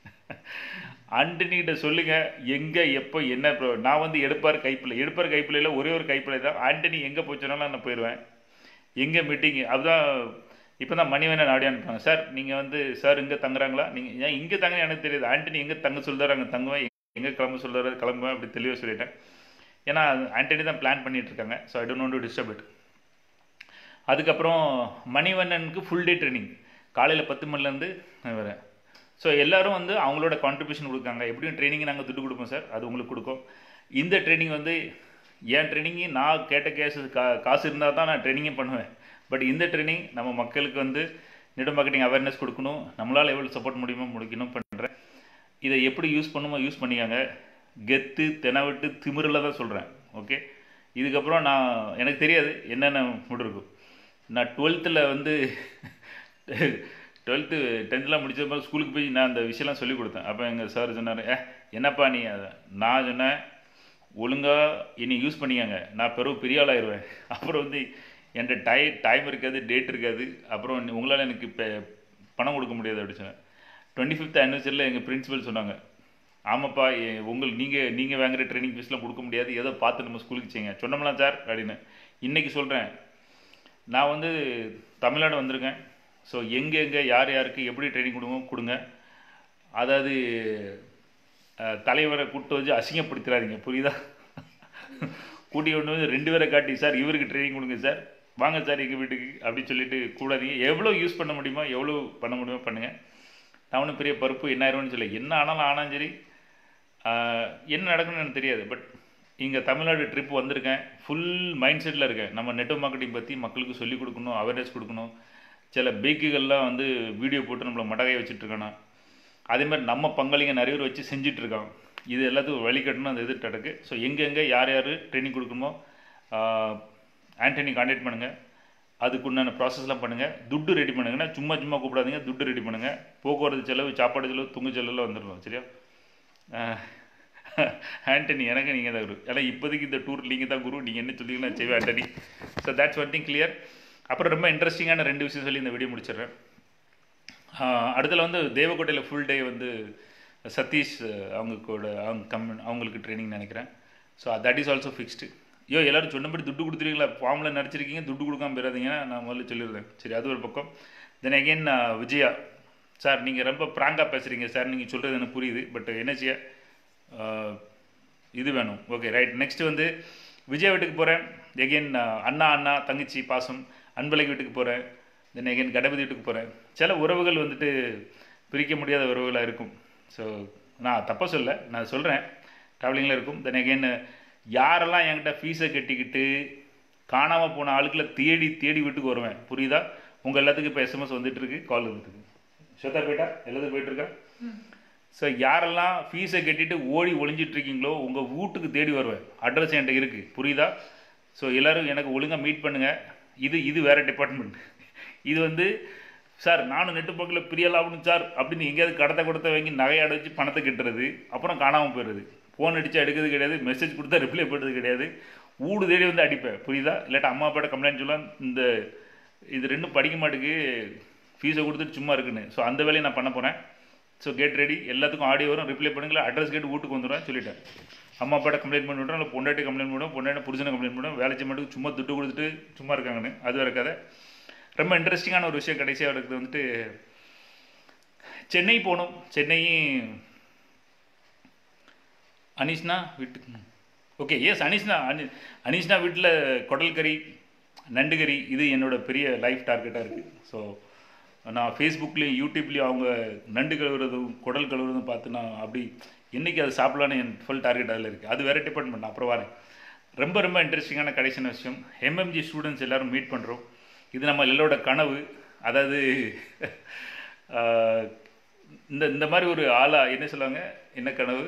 ஆண்டனிகிட்ட சொல்லுங்க எங்கே எப்போ என்ன pro- நான் வந்து எடுப்பார் கைப்பிள்ளை எடுப்பார் கைப்பிள்ளையில் ஒரே ஒரு கைப்பிள்ளை தான் ஆண்டனி எங்கே போச்சுனாலும் நான் போயிடுவேன் எங்கே மீட்டிங் அதுதான் இப்போ தான் மணிவண்ணன் ஆடியோ அனுப்புறாங்க சார் நீங்கள் வந்து சார் இங்கே தங்குறாங்களா நீங்கள் ஏன் இங்கே தங்க எனக்கு தெரியாது ஆண்டனி எங்கே தங்க சொல்கிறாரு அங்கே தங்குவேன் எங்கே கிளம்ப சொல்கிறாரு கிளம்புவேன் அப்படி தெளிவாக சொல்லிட்டேன் ஏன்னா ஆண்டனி தான் பிளான் பண்ணிட்டு இருக்காங்க so I don't to disturb it அதுக்கப்புறம் மணிவண்ணனுக்கு ஃபுல் டே ட்ரைனிங் காலையில் பத்து மணிலேருந்து வரேன் ஸோ எல்லாரும் வந்து அவங்களோட கான்ட்ரிபியூஷன் கொடுக்காங்க எப்படியும் ட்ரைனிங் நாங்கள் துட்டு கொடுப்போம் சார் அது உங்களுக்கு கொடுக்கும் இந்த ட்ரைனிங் வந்து என் ட்ரைனிங்கு நான் கேட்ட கேஸ் கா காசு இருந்தால் தான் நான் ட்ரைனிங்கே பண்ணுவேன் பட் இந்த ட்ரைனிங் நம்ம மக்களுக்கு வந்து நெட் மார்க்கெட்டிங் அவேர்னஸ் கொடுக்கணும் நம்மளால் எவ்வளோ சப்போர்ட் முடியுமோ முடிக்கணும் பண்ணுறேன் இதை எப்படி யூஸ் பண்ணுமோ யூஸ் பண்ணிக்காங்க கெத்து தெனவிட்டு திமிரில் தான் சொல்கிறேன் ஓகே இதுக்கப்புறம் நான் எனக்கு தெரியாது என்னென்ன மூடு இருக்கும் நான் டுவெல்த்தில் வந்து டுவெல்த்து டென்த்லாம் முடிச்சப்போ ஸ்கூலுக்கு போய் நான் அந்த விஷயம்லாம் சொல்லி கொடுத்தேன் அப்போ எங்கள் சார் சொன்னார் ஏ என்னப்பா நீ அதை நான் சொன்னேன் ஒழுங்காக இனி யூஸ் பண்ணிக்கங்க நான் பிறகு பெரிய ஆளாயிருவேன் அப்புறம் வந்து என்கிட்ட டை டைம் இருக்காது டேட் இருக்காது அப்புறம் உங்களால் எனக்கு இப்போ பணம் கொடுக்க முடியாது அப்படின்னு சொன்னேன் டுவெண்ட்டி ஃபிஃப்த் ஆனிவர்சரியில் எங்கள் பிரின்சிபல் சொன்னாங்க ஆமாப்பா எ- உங்கள் நீங்கள் நீங்கள் வாங்குற ட்ரைனிங் ஃபீஸ்லாம் கொடுக்க முடியாது ஏதோ பார்த்து நம்ம ஸ்கூலுக்கு செய்யுங்க சொன்னோம்லாம் சார் அப்படின்னு இன்றைக்கி சொல்கிறேன் நான் வந்து தமிழ்நாடு வந்திருக்கேன் ஸோ எங்கே எங்கே யார் யாருக்கு எப்படி ட்ரைனிங் கொடுங்க கொடுங்க அதாவது அஹ், தலைவரை கூப்பிட்டு வச்சு அசிங்கப்படுத்திடாதீங்க புரியுதா கூட்டி கொண்டு வந்து ரெண்டு பேரை காட்டி சார் இவருக்கு ட்ரைனிங் கொடுங்க சார் வாங்க சார் எங்கள் வீட்டுக்கு அப்படின்னு சொல்லிட்டு கூடாதீங்க எவ்வளோ யூஸ் பண்ண முடியுமோ எவ்வளோ பண்ண முடியுமோ பண்ணுங்கள் நான் ஒன்றும் பெரிய பருப்பு என்ன ஆயிரும்னு சொல்லி என்ன ஆனாலும் ஆனாலும் சரி ஆஹ், என்ன நடக்கும்னு எனக்கு தெரியாது பட் இங்கே தமிழ்நாடு ட்ரிப் வந்திருக்கேன் ஃபுல் மைண்ட் செட்டில் இருக்கேன் நம்ம நெட்வொர்க் மார்க்கெட்டிங் பற்றி மக்களுக்கு சொல்லிக் கொடுக்கணும் அவேர்னஸ் கொடுக்கணும் சில பேக்குகள்லாம் வந்து வீடியோ போட்டு நம்மளை மடகைய வச்சுட்டு இருக்கானா அதே மாதிரி நம்ம பங்காளிங்க நிறைய பேர் வச்சு செஞ்சுட்டு இருக்கோம் இது எல்லாத்துக்கும் வழிகட்டணும் அந்த இது நடக்கு ஸோ எங்கெங்கே யார் யார் ட்ரைனிங் கொடுக்கணுமோ ஆஹ், ஆண்டனி காண்டாக்ட் பண்ணுங்கள் அதுக்குண்டான ப்ராசஸ்லாம் பண்ணுங்கள் துட்டு ரெடி பண்ணுங்கன்னா சும்மா சும்மா கூப்பிடாதீங்க துட்டு ரெடி பண்ணுங்கள் போக்குவரத்து செலவு சாப்பாடு செலவு துங்கு செலவுலாம் வந்துடணும் சரியா ஆஹ், ஆண்டனி எனக்கு நீங்கள் தான் குரு ஏன்னா இப்போதைக்கு இந்த டூர் நீங்கள் தான் குரு நீங்கள் என்ன சொல்லிங்கன்னா செய்வேன் Antony so that's one thing clear அப்புறம் ரொம்ப இன்ட்ரெஸ்டிங்கான ரெண்டு விஷயம் சொல்லி இந்த வீடியோ முடிச்சிடுறேன் ஆஹ் அடுத்தல வந்து தேவக்கோட்டையில் ஃபுல் டே வந்து சதீஷ் அஹ், அவங்க கூட அவங்க கம் அவங்களுக்கு ட்ரைனிங் நினைக்கிறேன் so that is also fixed ஐயோ எல்லாரும் சொன்னபடி துட்டு கொடுத்துருவீங்களா ஃபார்மில் நடிச்சிருக்கீங்க துட்டு கொடுக்காம போயிடாதீங்கன்னா நான் முதல்ல சொல்லிடுறேன் சரி அது ஒரு பக்கம் தென் அகெயின் விஜயா சார் நீங்கள் ரொம்ப ப்ராங்காக பேசுகிறீங்க சார் நீங்கள் சொல்கிறது எனக்கு புரியுது பட் என்ன செய்ய ஆஹ், இது வேணும் ஓகே ரைட் நெக்ஸ்ட் வந்து விஜய் வீட்டுக்கு போகிறேன் எகெயின் அண்ணா அண்ணா தங்கச்சி பாசம் அன்பழகி வீட்டுக்கு போகிறேன் தென் எகெயின் கணபதி வீட்டுக்கு போகிறேன் சில உறவுகள் வந்துட்டு பிரிக்க முடியாத உறவுகளாக இருக்கும் ஸோ நான் தப்பாக சொல்ல நான் சொல்கிறேன் ட்ராவலிங்கில் இருக்கும் தென் எகெயின் யாரெல்லாம் என்கிட்ட ஃபீஸை கட்டிக்கிட்டு காணாமல் போன ஆளுக்களை தேடி தேடி வீட்டுக்கு வருவேன் புரியுதா உங்கள் எல்லாத்துக்கும் இப்போ எஸ்எம்எஸ் வந்துட்டு இருக்கு கால் வந்துட்டு இருக்கு ஸ்வேதா போயிட்டா எல்லாத்துக்கும் போயிட்டு இருக்கா ஸோ யாரெல்லாம் ஃபீஸை கட்டிட்டு ஓடி ஒளிஞ்சிட்டு இருக்கீங்களோ உங்கள் வீட்டுக்கு தேடி வருவேன் அட்ரஸ் என்கிட்ட இருக்குது புரியுதா ஸோ எல்லாரும் எனக்கு ஒழுங்காக மீட் பண்ணுங்கள் இது இது வேறு டிபார்ட்மெண்ட் இது வந்து சார் நானும் நெட்டு போக்கில் பிரியலாகணும் சார் அப்படின்னு எங்கேயாவது கடத்த கொடுத்த வாங்கி நகையாட வச்சு பணத்தை கட்டுறது அப்புறம் காணாமல் போயிடுறது ஃபோன் அடித்தா எடுக்கிறது கிடையாது மெசேஜ் கொடுத்தா ரிப்ளை பண்ணுறது கிடையாது ஊடு தேடி வந்து அடிப்பேன் புரியுதா இல்லாட்டா அம்மா அப்பாட்ட கம்ப்ளைண்ட் சொல்லலாம் இந்த இது ரெண்டும் படிக்க மாட்டேங்குது ஃபீஸை கொடுத்துட்டு சும்மா இருக்குன்னு ஸோ அந்த வேலையை நான் பண்ண போகிறேன் ஸோ கெட் ரெடி எல்லாத்துக்கும் ஆடியோ வரும் ரிப்ளை பண்ணுங்களா அட்ரஸ் கேட்டு வீட்டுக்கு வந்துடுவேன் சொல்லிட்டேன் அம்மா அப்பாட்ட கம்ப்ளைண்ட் பண்ணி விட்றேன் இல்லை பொண்டாட்டி கம்ப்ளைண்ட் பண்ணுவோம் பொண்டாட்டி புருஷனை கம்ப்ளைண்ட் பண்ணுவோம் வேலை செய்ய மாட்டுக்கு சும்மா துட்டு கொடுத்துட்டு சும்மா இருக்காங்கன்னு அது வேற கதை ரொம்ப இன்ட்ரெஸ்டிங்கான ஒரு விஷயம் கடைசியாக இருக்குது வந்துட்டு சென்னை போகணும் சென்னை அனீஷ்னா வீட்டுக்கு ஓகே எஸ் அனீஷ்னா அனி அனீஷ்னா வீட்டில் குடல் கறி நண்டு கறி இது என்னோட பெரிய லைஃப் டார்கெட்டாக இருக்குது ஸோ நான் ஃபேஸ்புக்லேயும் யூடியூப்லேயும் அவங்க நண்டு கழுவுறதும் குடல் கழுவுறதும் பார்த்து நான் அப்படி என்னைக்கு அது சாப்பிடலான்னு என் ஃபுல் டார்கெட் அதில் இருக்குது அது வேறு டிபார்ட்மெண்ட் அப்புறம் வரேன் ரொம்ப ரொம்ப இன்ட்ரெஸ்டிங்கான கடைசியான விஷயம் எம்எம்ஜி ஸ்டூடெண்ட்ஸ் எல்லாரும் மீட் பண்ணுறோம் இது நம்ம எல்லோட கனவு அதாவது ஆஹ், இந்த இந்த மாதிரி ஒரு ஆளா என்ன சொல்லுவாங்க என்ன கனவு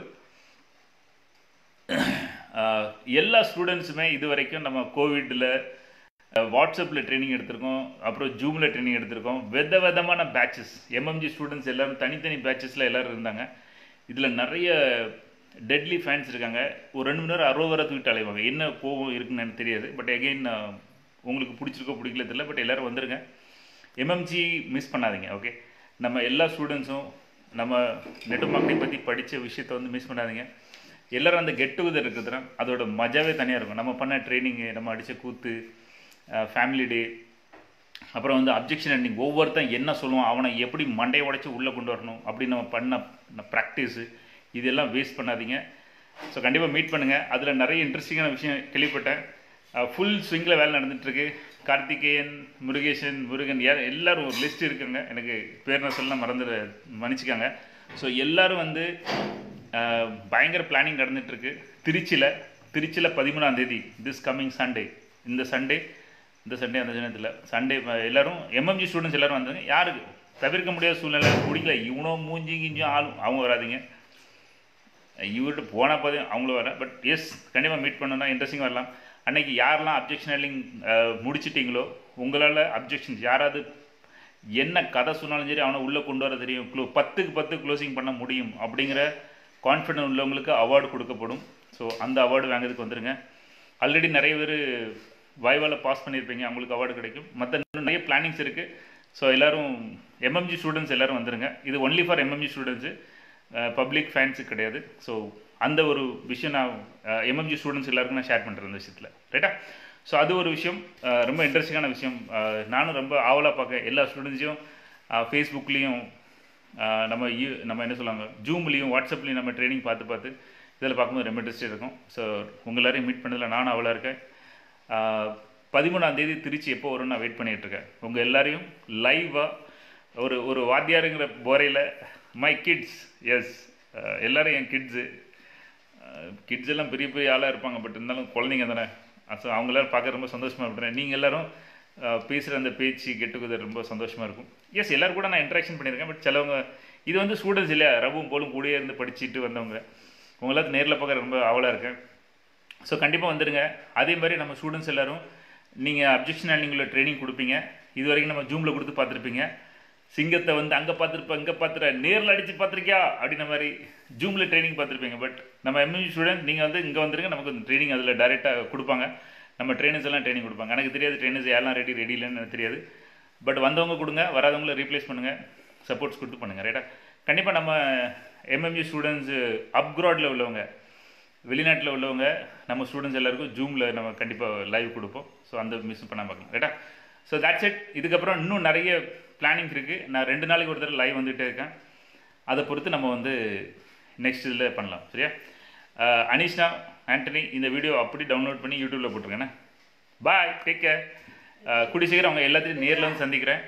ஆஹ், எல்லா ஸ்டூடெண்ட்ஸுமே இது வரைக்கும் நம்ம கோவிட்டில் வாட்ஸ்அப்பில் ட்ரைனிங் எடுத்திருக்கோம் அப்புறம் ஜூமில் ட்ரைனிங் எடுத்திருக்கோம் வித விதமான பேட்சஸ் எம்எம்ஜி ஸ்டூடெண்ட்ஸ் எல்லாரும் தனித்தனி பேட்சஸில் எல்லாரும் இருந்தாங்க இதில் நிறைய டெட்லி ஃபேன்ஸ் இருக்காங்க ஒரு ரெண்டு மணி நேரம் அறுபது வரை தூக்கிட்டு அலைவாங்க என்ன கோவம் இருக்குன்னு எனக்கு தெரியாது பட் எகெயின் உங்களுக்கு பிடிச்சிருக்கோ பிடிக்கல தெரியல பட் எல்லாரும் வந்துருங்க எம்எம்ஜி மிஸ் பண்ணாதீங்க ஓகே நம்ம எல்லா ஸ்டூடெண்ட்ஸும் நம்ம நெட் மார்க்கெட்டிங் பற்றி படித்த விஷயத்தை வந்து மிஸ் பண்ணாதீங்க எல்லாரும் அந்த கெட் டுகெதர் இருக்குதுன்னா அதோட மஜாவே தனியாக இருக்கும் நம்ம பண்ண ட்ரைனிங்கு நம்ம அடித்த கூத்து ஃபேமிலி டே அப்புறம் வந்து அப்ஜெக்ஷன் எண்டிங் ஒவ்வொருத்தன் என்ன சொல்லுவான் அவனை எப்படி மண்டையை உடைச்சி உள்ளே கொண்டு வரணும் அப்படின்னு நம்ம பண்ண ப்ராக்டிஸு இதெல்லாம் வேஸ்ட் பண்ணாதீங்க ஸோ கண்டிப்பாக மீட் பண்ணுங்கள் அதில் நிறைய இன்ட்ரெஸ்டிங்கான விஷயம் கேள்விப்பட்டேன் ஃபுல் ஸ்விங்கில் வேலை நடந்துகிட்ருக்கு கார்த்திகேயன் முருகேசன் முருகன் யார் எல்லாரும் ஒரு லிஸ்ட் இருக்குங்க எனக்கு பேர் நான் சொல்ல மறந்துட மன்னிச்சுக்காங்க ஸோ எல்லாரும் வந்து அஹ், பயங்கர பிளானிங் நடந்துகிட்ருக்கு திருச்சியில் திருச்சியில் பதிமூணாம் தேதி திஸ் கம்மிங் சண்டே இந்த சண்டே இந்த சண்டே அந்த சண்டே சண்டே எல்லாரும் எம்எம்ஜி ஸ்டூடெண்ட்ஸ் எல்லாரும் வந்தாங்க யாருக்கு தவிர்க்க முடியாத சூழ்நிலை பிடிக்கல இவனோ மூஞ்சி கிஞ்சும் ஆளும் அவங்க வராதீங்க இவர்கிட்ட போனால் போதே அவங்களும் வர பட் எஸ் கண்டிப்பாக மீட் பண்ணணும்னா இன்ட்ரெஸ்டிங் வரலாம் அன்னைக்கு யாரெல்லாம் அப்ஜெக்ஷன் ஹேண்ட்லிங் முடிச்சிட்டிங்களோ உங்களால் அப்ஜெக்ஷன்ஸ் யாராவது என்ன கதை சொன்னாலும் சரி அவனை உள்ளே கொண்டு வர தெரியும் க்ளோ பத்துக்கு பத்து க்ளோசிங் பண்ண முடியும் அப்படிங்கிற கான்ஃபிடென்ட் உள்ளவங்களுக்கு அவார்டு கொடுக்கப்படும் ஸோ அந்த அவார்டு வாங்குறதுக்கு வந்துருங்க ஆல்ரெடி நிறைய பேர் வைவாவில் பாஸ் பண்ணியிருப்பீங்க அவங்களுக்கு அவார்டு கிடைக்கும் மற்ற இன்னும் நிறைய பிளானிங்ஸ் இருக்குது ஸோ எல்லாரும் எம்எம்ஜி ஸ்டூடெண்ட்ஸ் எல்லாரும் வந்துருங்க இது only for MMG students public ஃபேன்ஸுக்கு கிடையாது ஸோ அந்த ஒரு விஷயம் நான் எம்எம்ஜி ஸ்டூடெண்ட்ஸ் எல்லாருக்கும் நான் ஷேர் பண்ணுறேன் இந்த விஷயத்தில் ரைட்டா ஸோ அது ஒரு விஷயம் அஹ், ரொம்ப இன்ட்ரெஸ்டிங்கான விஷயம் அஹ், நானும் ரொம்ப ஆவலாக பார்க்க எல்லா ஸ்டூடெண்ட்ஸையும் ஃபேஸ்புக்லேயும் நம்ம யூ நம்ம என்ன சொல்லுவாங்க ஜூம்லேயும் வாட்ஸ்அப்லேயும் நம்ம ட்ரைனிங் பார்த்து பார்த்து இதில் பார்க்கும்போது ரொம்ப இன்ட்ரெஸ்ட் இருக்கும் ஸோ உங்கள் எல்லாரையும் மீட் பண்ணதில் நானும் அவளாக இருக்கேன் பதிமூணாம் தேதி திருச்சி எப்போ வரும்னு நான் வெயிட் பண்ணிட்டு இருக்கேன் உங்கள் எல்லாரையும் லைவாக ஒரு ஒரு வாத்தியாருங்கிற போரையில் மை கிட்ஸ் எஸ் எல்லாரும் என் கிட்ஸு கிட்ஸ் எல்லாம் பெரிய பெரிய ஆளாக இருப்பாங்க பட் இருந்தாலும் குழந்தைங்க தானே ஸோ அவங்க எல்லாரும் பார்க்க ரொம்ப சந்தோஷமாக இருக்கிறேன் நீங்கள் எல்லாரும் பேசுகிற அந்த பேச்சு கெட் டுகெதர் ரொம்ப சந்தோஷமாக இருக்கும் எஸ் எல்லாரும் கூட நான் இன்ட்ராக்ஷன் பண்ணியிருக்கேன் பட் சிலவங்க இது வந்து ஸ்டூடெண்ட்ஸ் இல்லையா ரவும் போலும் கூடயே இருந்து படிச்சுட்டு வந்தவங்க உங்களால் நேரில் பார்க்க ரொம்ப ஆவலாக இருக்கேன் ஸோ கண்டிப்பாக வந்துடுங்க அதே மாதிரி நம்ம ஸ்டூடெண்ட்ஸ் எல்லாரும் நீங்கள் அப்ஜெக்ஷன் ஹேண்ட்லிங்கில் ட்ரைனிங் கொடுப்பீங்க இது வரைக்கும் நம்ம ஜூமில் கொடுத்து பார்த்துருப்பீங்க சிங்கத்தை வந்து அங்கே பார்த்துருப்ப இங்கே பார்த்துற நேரில் அடித்து பார்த்துருக்கியா அப்படின்ன மாதிரி ஜூமில் ட்ரைனிங் பார்த்துருப்பீங்க பட் நம்ம எம்எம்ஜி ஸ்டூடெண்ட் நீங்கள் வந்து இங்கே வந்துருங்க நமக்கு வந்து ட்ரைனிங் அதில் டைரெக்டாக கொடுப்பாங்க நம்ம ட்ரைனர்ஸ் எல்லாம் ட்ரைனிங் கொடுப்பாங்க எனக்கு தெரியாது ட்ரைனர்ஸ் யாரெல்லாம் ரெடி ரெடி இல்லைன்னு எனக்கு தெரியாது பட் வந்தவங்க கொடுங்க வராதவங்கள ரீப்ளேஸ் பண்ணுங்கள் சப்போர்ட்ஸ் கொடுத்து பண்ணுங்கள் ரைட்டா கண்டிப்பாக நம்ம எம்எம்ஜி ஸ்டூடெண்ட்ஸு அப்கிராடில் உள்ளவங்க வெளிநாட்டில் உள்ளவங்க நம்ம ஸ்டூடெண்ட்ஸ் எல்லாருக்கும் ஜூமில் நம்ம கண்டிப்பாக லைவ் கொடுப்போம் ஸோ அந்த மிஸ் பண்ணாம பார்க்கலாம் ரைட்டா ஸோ தட்ஸ் இட் இதுக்கப்புறம் இன்னும் நிறைய பிளானிங் இருக்குது நான் ரெண்டு நாளைக்கு ஒரு தடவை லைவ் வந்துகிட்டே இருக்கேன் அதை பொறுத்து நம்ம வந்து நெக்ஸ்ட் இதில் பண்ணலாம் சரியா அஹ், அனிஷ்னா ஆண்டனி இந்த வீடியோ அப்படி டவுன்லோட் பண்ணி யூடியூப்பில் போட்டிருக்கேண்ணே பாய் டேக் கேர் கூடி சீக்கிரம் அவங்க எல்லாத்தையும் நேரில் வந்து சந்திக்கிறேன்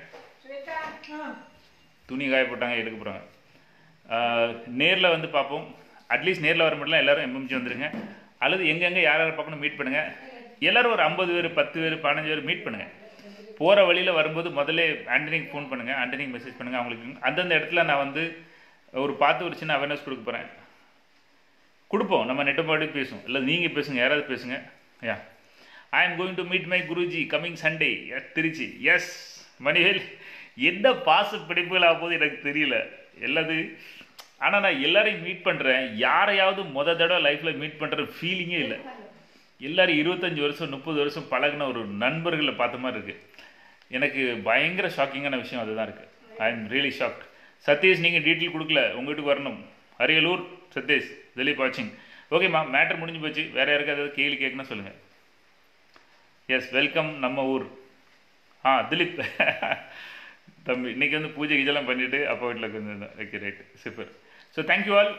துணி காய போட்டாங்க எடுக்க போகிறாங்க நேரில் வந்து பார்ப்போம் அட்லீஸ்ட் நேரில் வர முடியல எல்லாரும் எம்எம்ஜி வந்துருங்க அல்லது எங்கெங்கே யார் யார் பார்க்கணும் மீட் பண்ணுங்கள் எல்லாரும் ஒரு ஐம்பது பேர் பத்து பேர் பதினஞ்சு பேர் மீட் பண்ணுங்கள் போகிற வழியில் வரும்போது முதல்ல ஆண்டனிக்கு ஃபோன் பண்ணுங்கள் ஆண்டனிக்கு மெசேஜ் பண்ணுங்கள் அவங்களுக்கு அந்தந்த இடத்துல நான் வந்து ஒரு பார்த்து ஒரு சின்ன அவேர்னஸ் கொடுக்க போகிறேன் கொடுப்போம் நம்ம நெட்டமாடி பேசுவோம் இல்லை நீங்கள் பேசுங்க யாராவது பேசுங்க yeah I am going to meet my guruji coming Sunday Trichy yes Manivel எந்த பாச பிடிப்புகளாக போகுது எனக்கு தெரியல எல்லாது ஆனால் நான் எல்லாரையும் மீட் பண்ணுறேன் யாரையாவது முத தடவை லைஃப்பில் மீட் பண்ணுற ஃபீலிங்கே இல்லை எல்லாரும் இருபத்தஞ்சி வருஷம் முப்பது வருஷம் பழகுன ஒரு நண்பர்களை பார்த்த மாதிரி இருக்குது எனக்கு பயங்கர ஷாக்கிங்கான விஷயம் அதுதான் இருக்குது I am really shocked Sathish நீங்கள் டீட்டெயில் கொடுக்கல உங்கள் வீட்டுக்கு வரணும் அரியலூர் சதீஷ் திலீப் வாட்சிங் ஓகேம்மா மேட்டர் முடிஞ்சு போச்சு வேறு யாருக்காவது ஏதாவது கேள்வி கேட்கணும்னா சொல்லுங்கள் எஸ் வெல்கம் நம்ம ஊர் ஆ திலீப் தம்பி இன்னைக்கு வந்து பூஜை கீஜெல்லாம் பண்ணிவிட்டு அப்பா வீட்டில் கொஞ்சம் okay right super so thank you all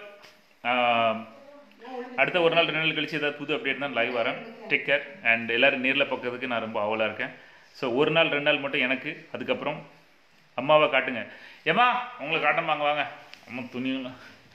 அடுத்த ஒரு நாள் ரெண்டு நாள் கழிச்சு ஏதாவது புது அப்டேட் தான் லைவ் வரேன் டேக் கேர் அண்ட் எல்லோரும் நேரில் பார்க்கறதுக்கு நான் ரொம்ப ஆவலாக இருக்கேன் ஸோ ஒரு நாள் ரெண்டு நாள் மட்டும் எனக்கு அதுக்கப்புறம் அம்மாவை காட்டுங்க ஏம்மா உங்களை காட்டமாங்க வாங்க அம்மா துணியும்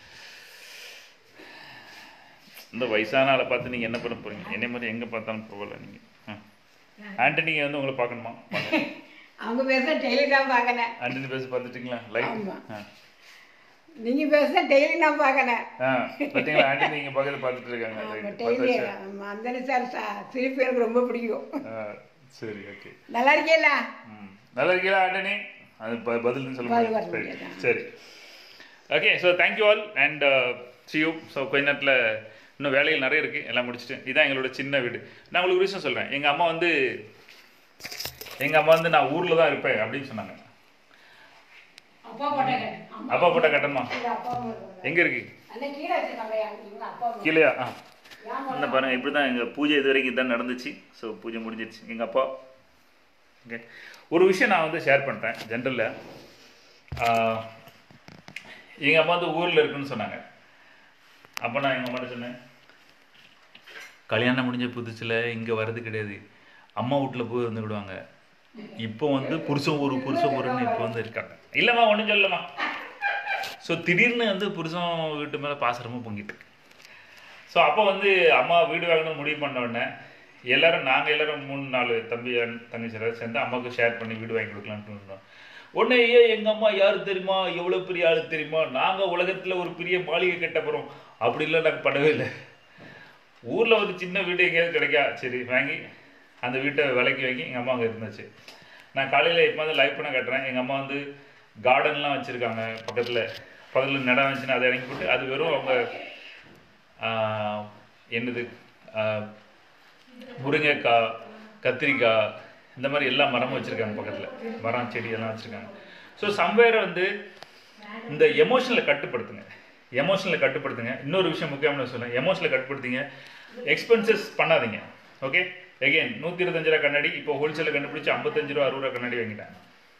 இந்த வயசான ஆளை பார்த்து நீங்கள் என்ன பண்ண போகிறீங்க என்னை மாதிரி எங்கே பார்த்தாலும் போகல நீங்கள் ஆண்டனியை வந்து உங்களை பார்க்கணுமா வாங்க. அவங்க பேச டெய்லி தான் பார்க்கணும் ஆண்டனி பேச பார்த்துட்டீங்களா லைவ் ஆமா. ஆ நீங்க பேச டெய்லி நான் பார்க்கணும் ஆ பார்த்தீங்களா ஆண்டனி நீங்கள் பக்கத்தில் பார்த்துட்டு இருக்காங்க ஆமா ரைட் டெய்லி பார்த்தாச்சா அந்த சார் சா- சிரிப்பு எனக்கு ரொம்ப பிடிக்கும் ஆ சரி ஓகே நல்லா இருக்கீங்களா ம் நல்லா இருக்கீங்களா ஆண்டனி அது ப- பதில்னு சொல்ல பதில் முடியாது வர சரி முடியாது. சரி okay so thank you all and see you so கொஞ்ச நேரத்தில் இன்னும் வேலைகள் நிறைய இருக்குது எல்லாம் முடிச்சுட்டு இதான் எங்களோட சின்ன வீடு நான் உங்களுக்கு ஒரு விஷயம் சொல்கிறேன் எங்கள் அம்மா வந்து எங்கள் அம்மா வந்து நான் ஊரில் தான் இருப்பேன் அப்படின்னு சொன்னாங்க அப்பா போட்ட அப்பா போட்ட கட்டணமா அப்பா எங்கே இருக்கு அந்த கீழே வச்சிருக்காங்க இவங்க அப்பா கீழேயா ஆ என்ன பாருங்கள் இப்படி தான் எங்கள் பூஜை இது வரைக்கும் இதான் நடந்துச்சு ஸோ பூஜை முடிஞ்சிருச்சு எங்கள் அப்பா ஓகே ஒரு விஷயம் நான் வந்து ஷேர் பண்ணுறேன் ஜென்ரலில் எங்கள் அம்மா வந்து ஊரில் இருக்குன்னு சொன்னாங்க அப்போ நான் எங்கள் அம்மாட்ட சொன்னேன் கல்யாணம் முடிஞ்ச புதுசில் இங்கே வர்றது கிடையாது அம்மா வீட்டில் போய் வந்து விடுவாங்க இப்போ வந்து புருஷன் ஊர் புருஷன் ஊருன்னு இப்போ வந்து இருக்காங்க இல்லைம்மா ஒன்றும் சொல்லம்மா ஸோ திடீர்னு வந்து புருஷன் வீட்டு மேலே பாசரமாக பொங்கிட்டு இருக்கு. ஸோ அப்போ வந்து அம்மா வீடு வாங்கணும்னு முடிவு பண்ண உடனே எல்லாரும் நாங்கள் எல்லாரும் மூணு நாலு தம்பி அண்ணன், தங்கச்சி எல்லாரும் சேர்ந்து அம்மாவுக்கு ஷேர் பண்ணி வீடு வாங்கி கொடுக்கலான்ட்டு இருந்தோம் உடனே ஏ எங்கள் அம்மா யார் தெரியுமா எவ்வளோ பெரிய ஆள் தெரியுமா நாங்கள் உலகத்தில் ஒரு பெரிய மாளிகை கட்ட போகிறோம் அப்படிலாம் நாங்கள் பண்ணவே இல்லை ஊரில் ஒரு சின்ன வீடு எங்கேயாவது கிடைக்கா சரி வாங்கி அந்த வீட்டை விலைக்கு வாங்கி எங்கள் அம்மா அங்கே இருந்துச்சு நான் காலையில் எப்போ வந்து லைவ் பண்ண கட்டுறேன் எங்கள் அம்மா வந்து கார்டன்லாம் வச்சுருக்காங்க பக்கத்தில் பக்கத்தில் நிலம் வச்சுன்னு அதை இறங்கி போட்டு அது வெறும் அவங்க ஆஹ், என்னது ஆஹ், முருங்கைக்காய் கத்திரிக்காய் இந்த மாதிரி எல்லா மரமும் வச்சுருக்காங்க பக்கத்தில் மரம் செடி எல்லாம் வச்சுருக்காங்க ஸோ சம்வேர் வந்து இந்த எமோஷனலை கட்டுப்படுத்துங்க எமோஷனலை கட்டுப்படுத்துங்க இன்னொரு விஷயம் முக்கியமான சொல்லுங்கள் எமோஷனலை கட்டுப்படுத்துங்க எக்ஸ்பென்சஸ் பண்ணாதீங்க ஓகே எகைன் நூற்றி இருபத்தஞ்சு ரூபா கண்ணாடி இப்போ ஹோல்சேலில் கண்டுபிடிச்சி ஐம்பத்தஞ்சு ரூபா அறுபது ரூபா கண்ணாடி வாங்கிட்டாங்க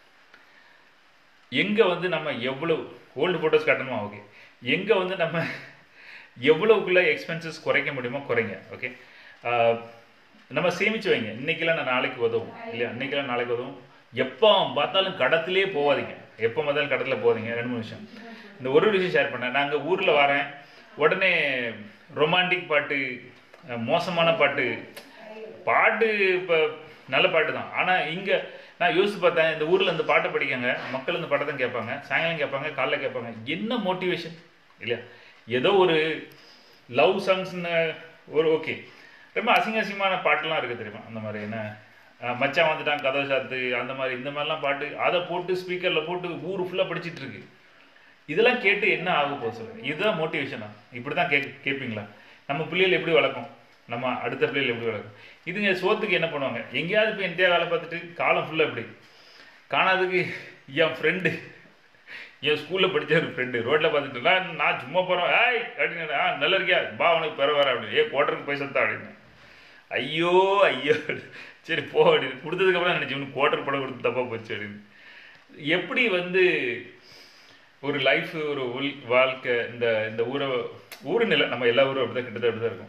எங்கே வந்து நம்ம எவ்வளவு ஓல்டு ஃபோட்டோஸ் காட்டணுமா ஓகே எங்கே வந்து நம்ம எவ்வளவுக்குள்ள எக்ஸ்பென்சஸ் குறைக்க முடியுமோ குறைங்க ஓகே நம்ம சேமிச்சு வைங்க இன்னைக்கெல்லாம் நான் நாளைக்கு உதவும் இல்லையா இன்னைக்கெல்லாம் நாளைக்கு உதவும் எப்போ பார்த்தாலும் கடத்திலே போகாதீங்க எப்போ பார்த்தாலும் கடத்தில் போகாதீங்க ரெண்டு மூணு விஷயம் இந்த ஒரு விஷயம் ஷேர் பண்ணேன் நாங்கள் ஊரில் வரேன் உடனே ரொமான்டிக் பாட்டு அஹ், மோசமான பாட்டு பாட்டு இப்போ நல்ல பாட்டு தான் ஆனால் இங்கே நான் யோசிச்சு பார்த்தேன் இந்த ஊரில் இந்த பாட்டை படிக்காங்க மக்கள் இந்த பாட்டை தான் கேட்பாங்க சாயங்காலம் கேட்பாங்க காலைல கேட்பாங்க என்ன மோட்டிவேஷன் இல்லையா ஏதோ ஒரு லவ் சாங்ஸ்னு ஒரு ஓகே ரொம்ப அசிங்க அசிங்கமான பாட்டுலாம் இருக்குது தெரியுமா அந்த மாதிரி என்ன அஹ் மச்சான் வந்துட்டான் கதவை சாத்து அந்த மாதிரி இந்த மாதிரிலாம் பாட்டு அதை போட்டு ஸ்பீக்கரில் போட்டு ஊர் ஃபுல்லாக படிச்சிட்டு இருக்கு இதெல்லாம் கேட்டு என்ன ஆக போகுது சொல்லுங்க இதுதான் மோட்டிவேஷனா இப்படி தான் கேக் கேட்பீங்களா நம்ம பிள்ளைகள் எப்படி வளர்க்கும் நம்ம அடுத்த பிள்ளைகள் எப்படி வளர்க்கும் இதுங்க சோத்துக்கு என்ன பண்ணுவாங்க எங்கேயாவது போய் இந்தியா வேலை பார்த்துட்டு காலம் ஃபுல்லாக எப்படி காணாததுக்கு என் ஃப்ரெண்டு என் ஸ்கூலில் படிச்ச ஒரு ஃப்ரெண்டு ரோட்டில் பார்த்துட்டு நான் நான் சும்மா போகிறோம் ஏய் அப்படின்னு ஆ நல்லா இருக்கியா பா உனக்கு பெற வர அப்படின்னு ஏ கோட்டருக்கு போய் சத்தா அப்படின்னு ஐயோ ஐயோ சரி போ அப்படின்னு கொடுத்ததுக்கப்புறம் நினச்சி உனக்கு கோட்டர் படம் கொடுத்து தப்பாக போச்சு அப்படின்னு எப்படி வந்து ஒரு லைஃப் ஒரு உள் வாழ்க்கை இந்த இந்த ஊரை ஊரு நிலை நம்ம எல்லா ஊரும் அப்படிதான் கிட்டத்தட்ட அப்படிதான் இருக்கும்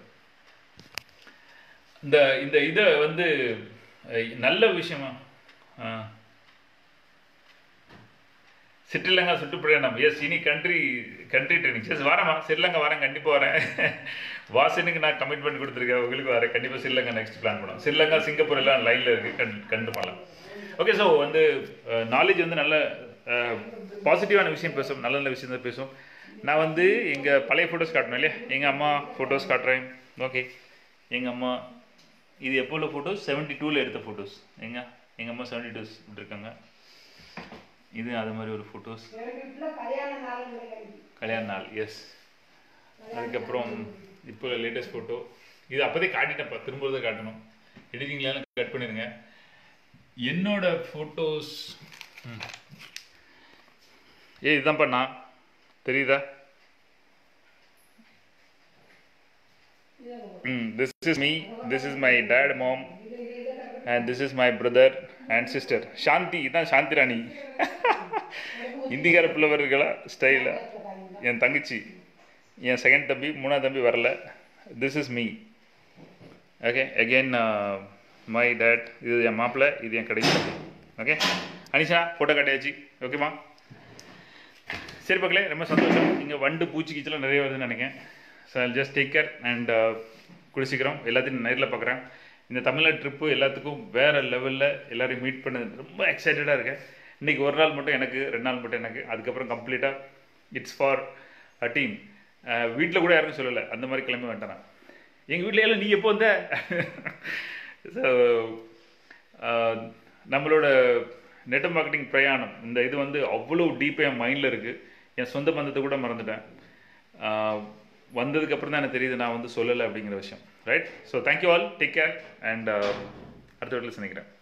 இந்த இந்த இதை வந்து அஹ், நல்ல விஷயமா ஆ. ஸ்ரீலங்கா சுற்றுப்பயணம் எஸ் இனி கண்ட்ரி கண்ட்ரி ட்ரைனிங் எஸ் வரேம்மா ஸ்ரீலங்கா வரேன் கண்டிப்பாக வரேன் வாசனுக்கு நான் கமிட்மெண்ட் கொடுத்துருக்கேன் உங்களுக்கு வரேன் கண்டிப்பாக ஸ்ரீலங்கா நெக்ஸ்ட் பிளான் பண்ணுவோம் ஸ்ரீலங்கா சிங்கப்பூர் எல்லாம் லைனில் இருக்குது கண் கண்டு பண்ணலாம் ஓகே ஸோ வந்து நாலேஜ் வந்து நல்ல பாசிட்டிவான விஷயம் பேசும் நல்ல நல்ல விஷயம் தான் பேசும் நான் வந்து எங்கள் பழைய ஃபோட்டோஸ் காட்டணும் இல்லையா எங்கள் அம்மா ஃபோட்டோஸ் காட்டுறேன் ஓகே எங்கள் அம்மா இது எப்போ உள்ள ஃபோட்டோஸ் செவன்ட்டி டூவில் எடுத்த ஃபோட்டோஸ் எங்க எங்கள் அம்மா செவன்ட்டி டூஸ் இருக்காங்க இது அது மாதிரி ஒரு ஃபோட்டோஸ் கல்யாண நாள் கல்யாண நாள் எஸ் அதுக்கப்புறம் இப்போ லேட்டஸ்ட் ஃபோட்டோ இது அப்போதே காட்டிட்டேன்ப்பா திரும்ப காட்டணும் எடிட்டிங்லாம் கட் பண்ணிடுங்க என்னோட ஃபோட்டோஸ் ஏ இதுதான்ப்பா நான் தெரியுதா ம் this is me this is my dad mom and this is my brother and sister Shanthi இதான் சாந்தி ராணி இந்திக்கார பிள்ளைவர்களா ஸ்டைலில் என் தங்கச்சி என் செகண்ட் தம்பி மூணாவது தம்பி வரல this is me okay again my dad இது என் மாப்பிள்ளை இது என் கடைசி தம்பி ஓகே அனிஷா ஃபோட்டோ காட்டியாச்சு ஓகேம்மா சரி மக்களே ரொம்ப சந்தோஷம் இங்கே வண்டு பூச்சி கீச்சலாம் நிறைய வருதுன்னு நினைக்கிறேன் so just take care and குடிசிக்கிறோம் எல்லாத்தையும் நேரில் பார்க்குறேன் இந்த தமிழ்நாடு ட்ரிப்பு எல்லாத்துக்கும் வேறு லெவலில் எல்லாரையும் மீட் பண்ணது ரொம்ப எக்ஸைட்டடாக இருக்கேன் இன்றைக்கி ஒரு நாள் மட்டும் எனக்கு ரெண்டு நாள் மட்டும் எனக்கு அதுக்கப்புறம் கம்ப்ளீட்டாக இட்ஸ் ஃபார் அ டீம் வீட்டில் கூட யாரும் சொல்லலை அந்த மாதிரி கிளம்பி வந்துட்டேன் நான் எங்கள் வீட்டில் எல்லாம் நீ எப்போ வந்த ஸோ நம்மளோட நெட் மார்க்கெட்டிங் பிரயாணம் இந்த இது வந்து அவ்வளோ டீப்பாக என் மைண்டில் இருக்குது என் சொந்த பந்தத்தை கூட மறந்துட்டேன் ஆஹ் வந்ததுக்கப்புறம் தான் எனக்கு தெரியுது நான் வந்து சொல்லலை அப்படிங்கிற விஷயம் right so thank you all take care and அடுத்த வீட்டில் சந்திக்கிறேன்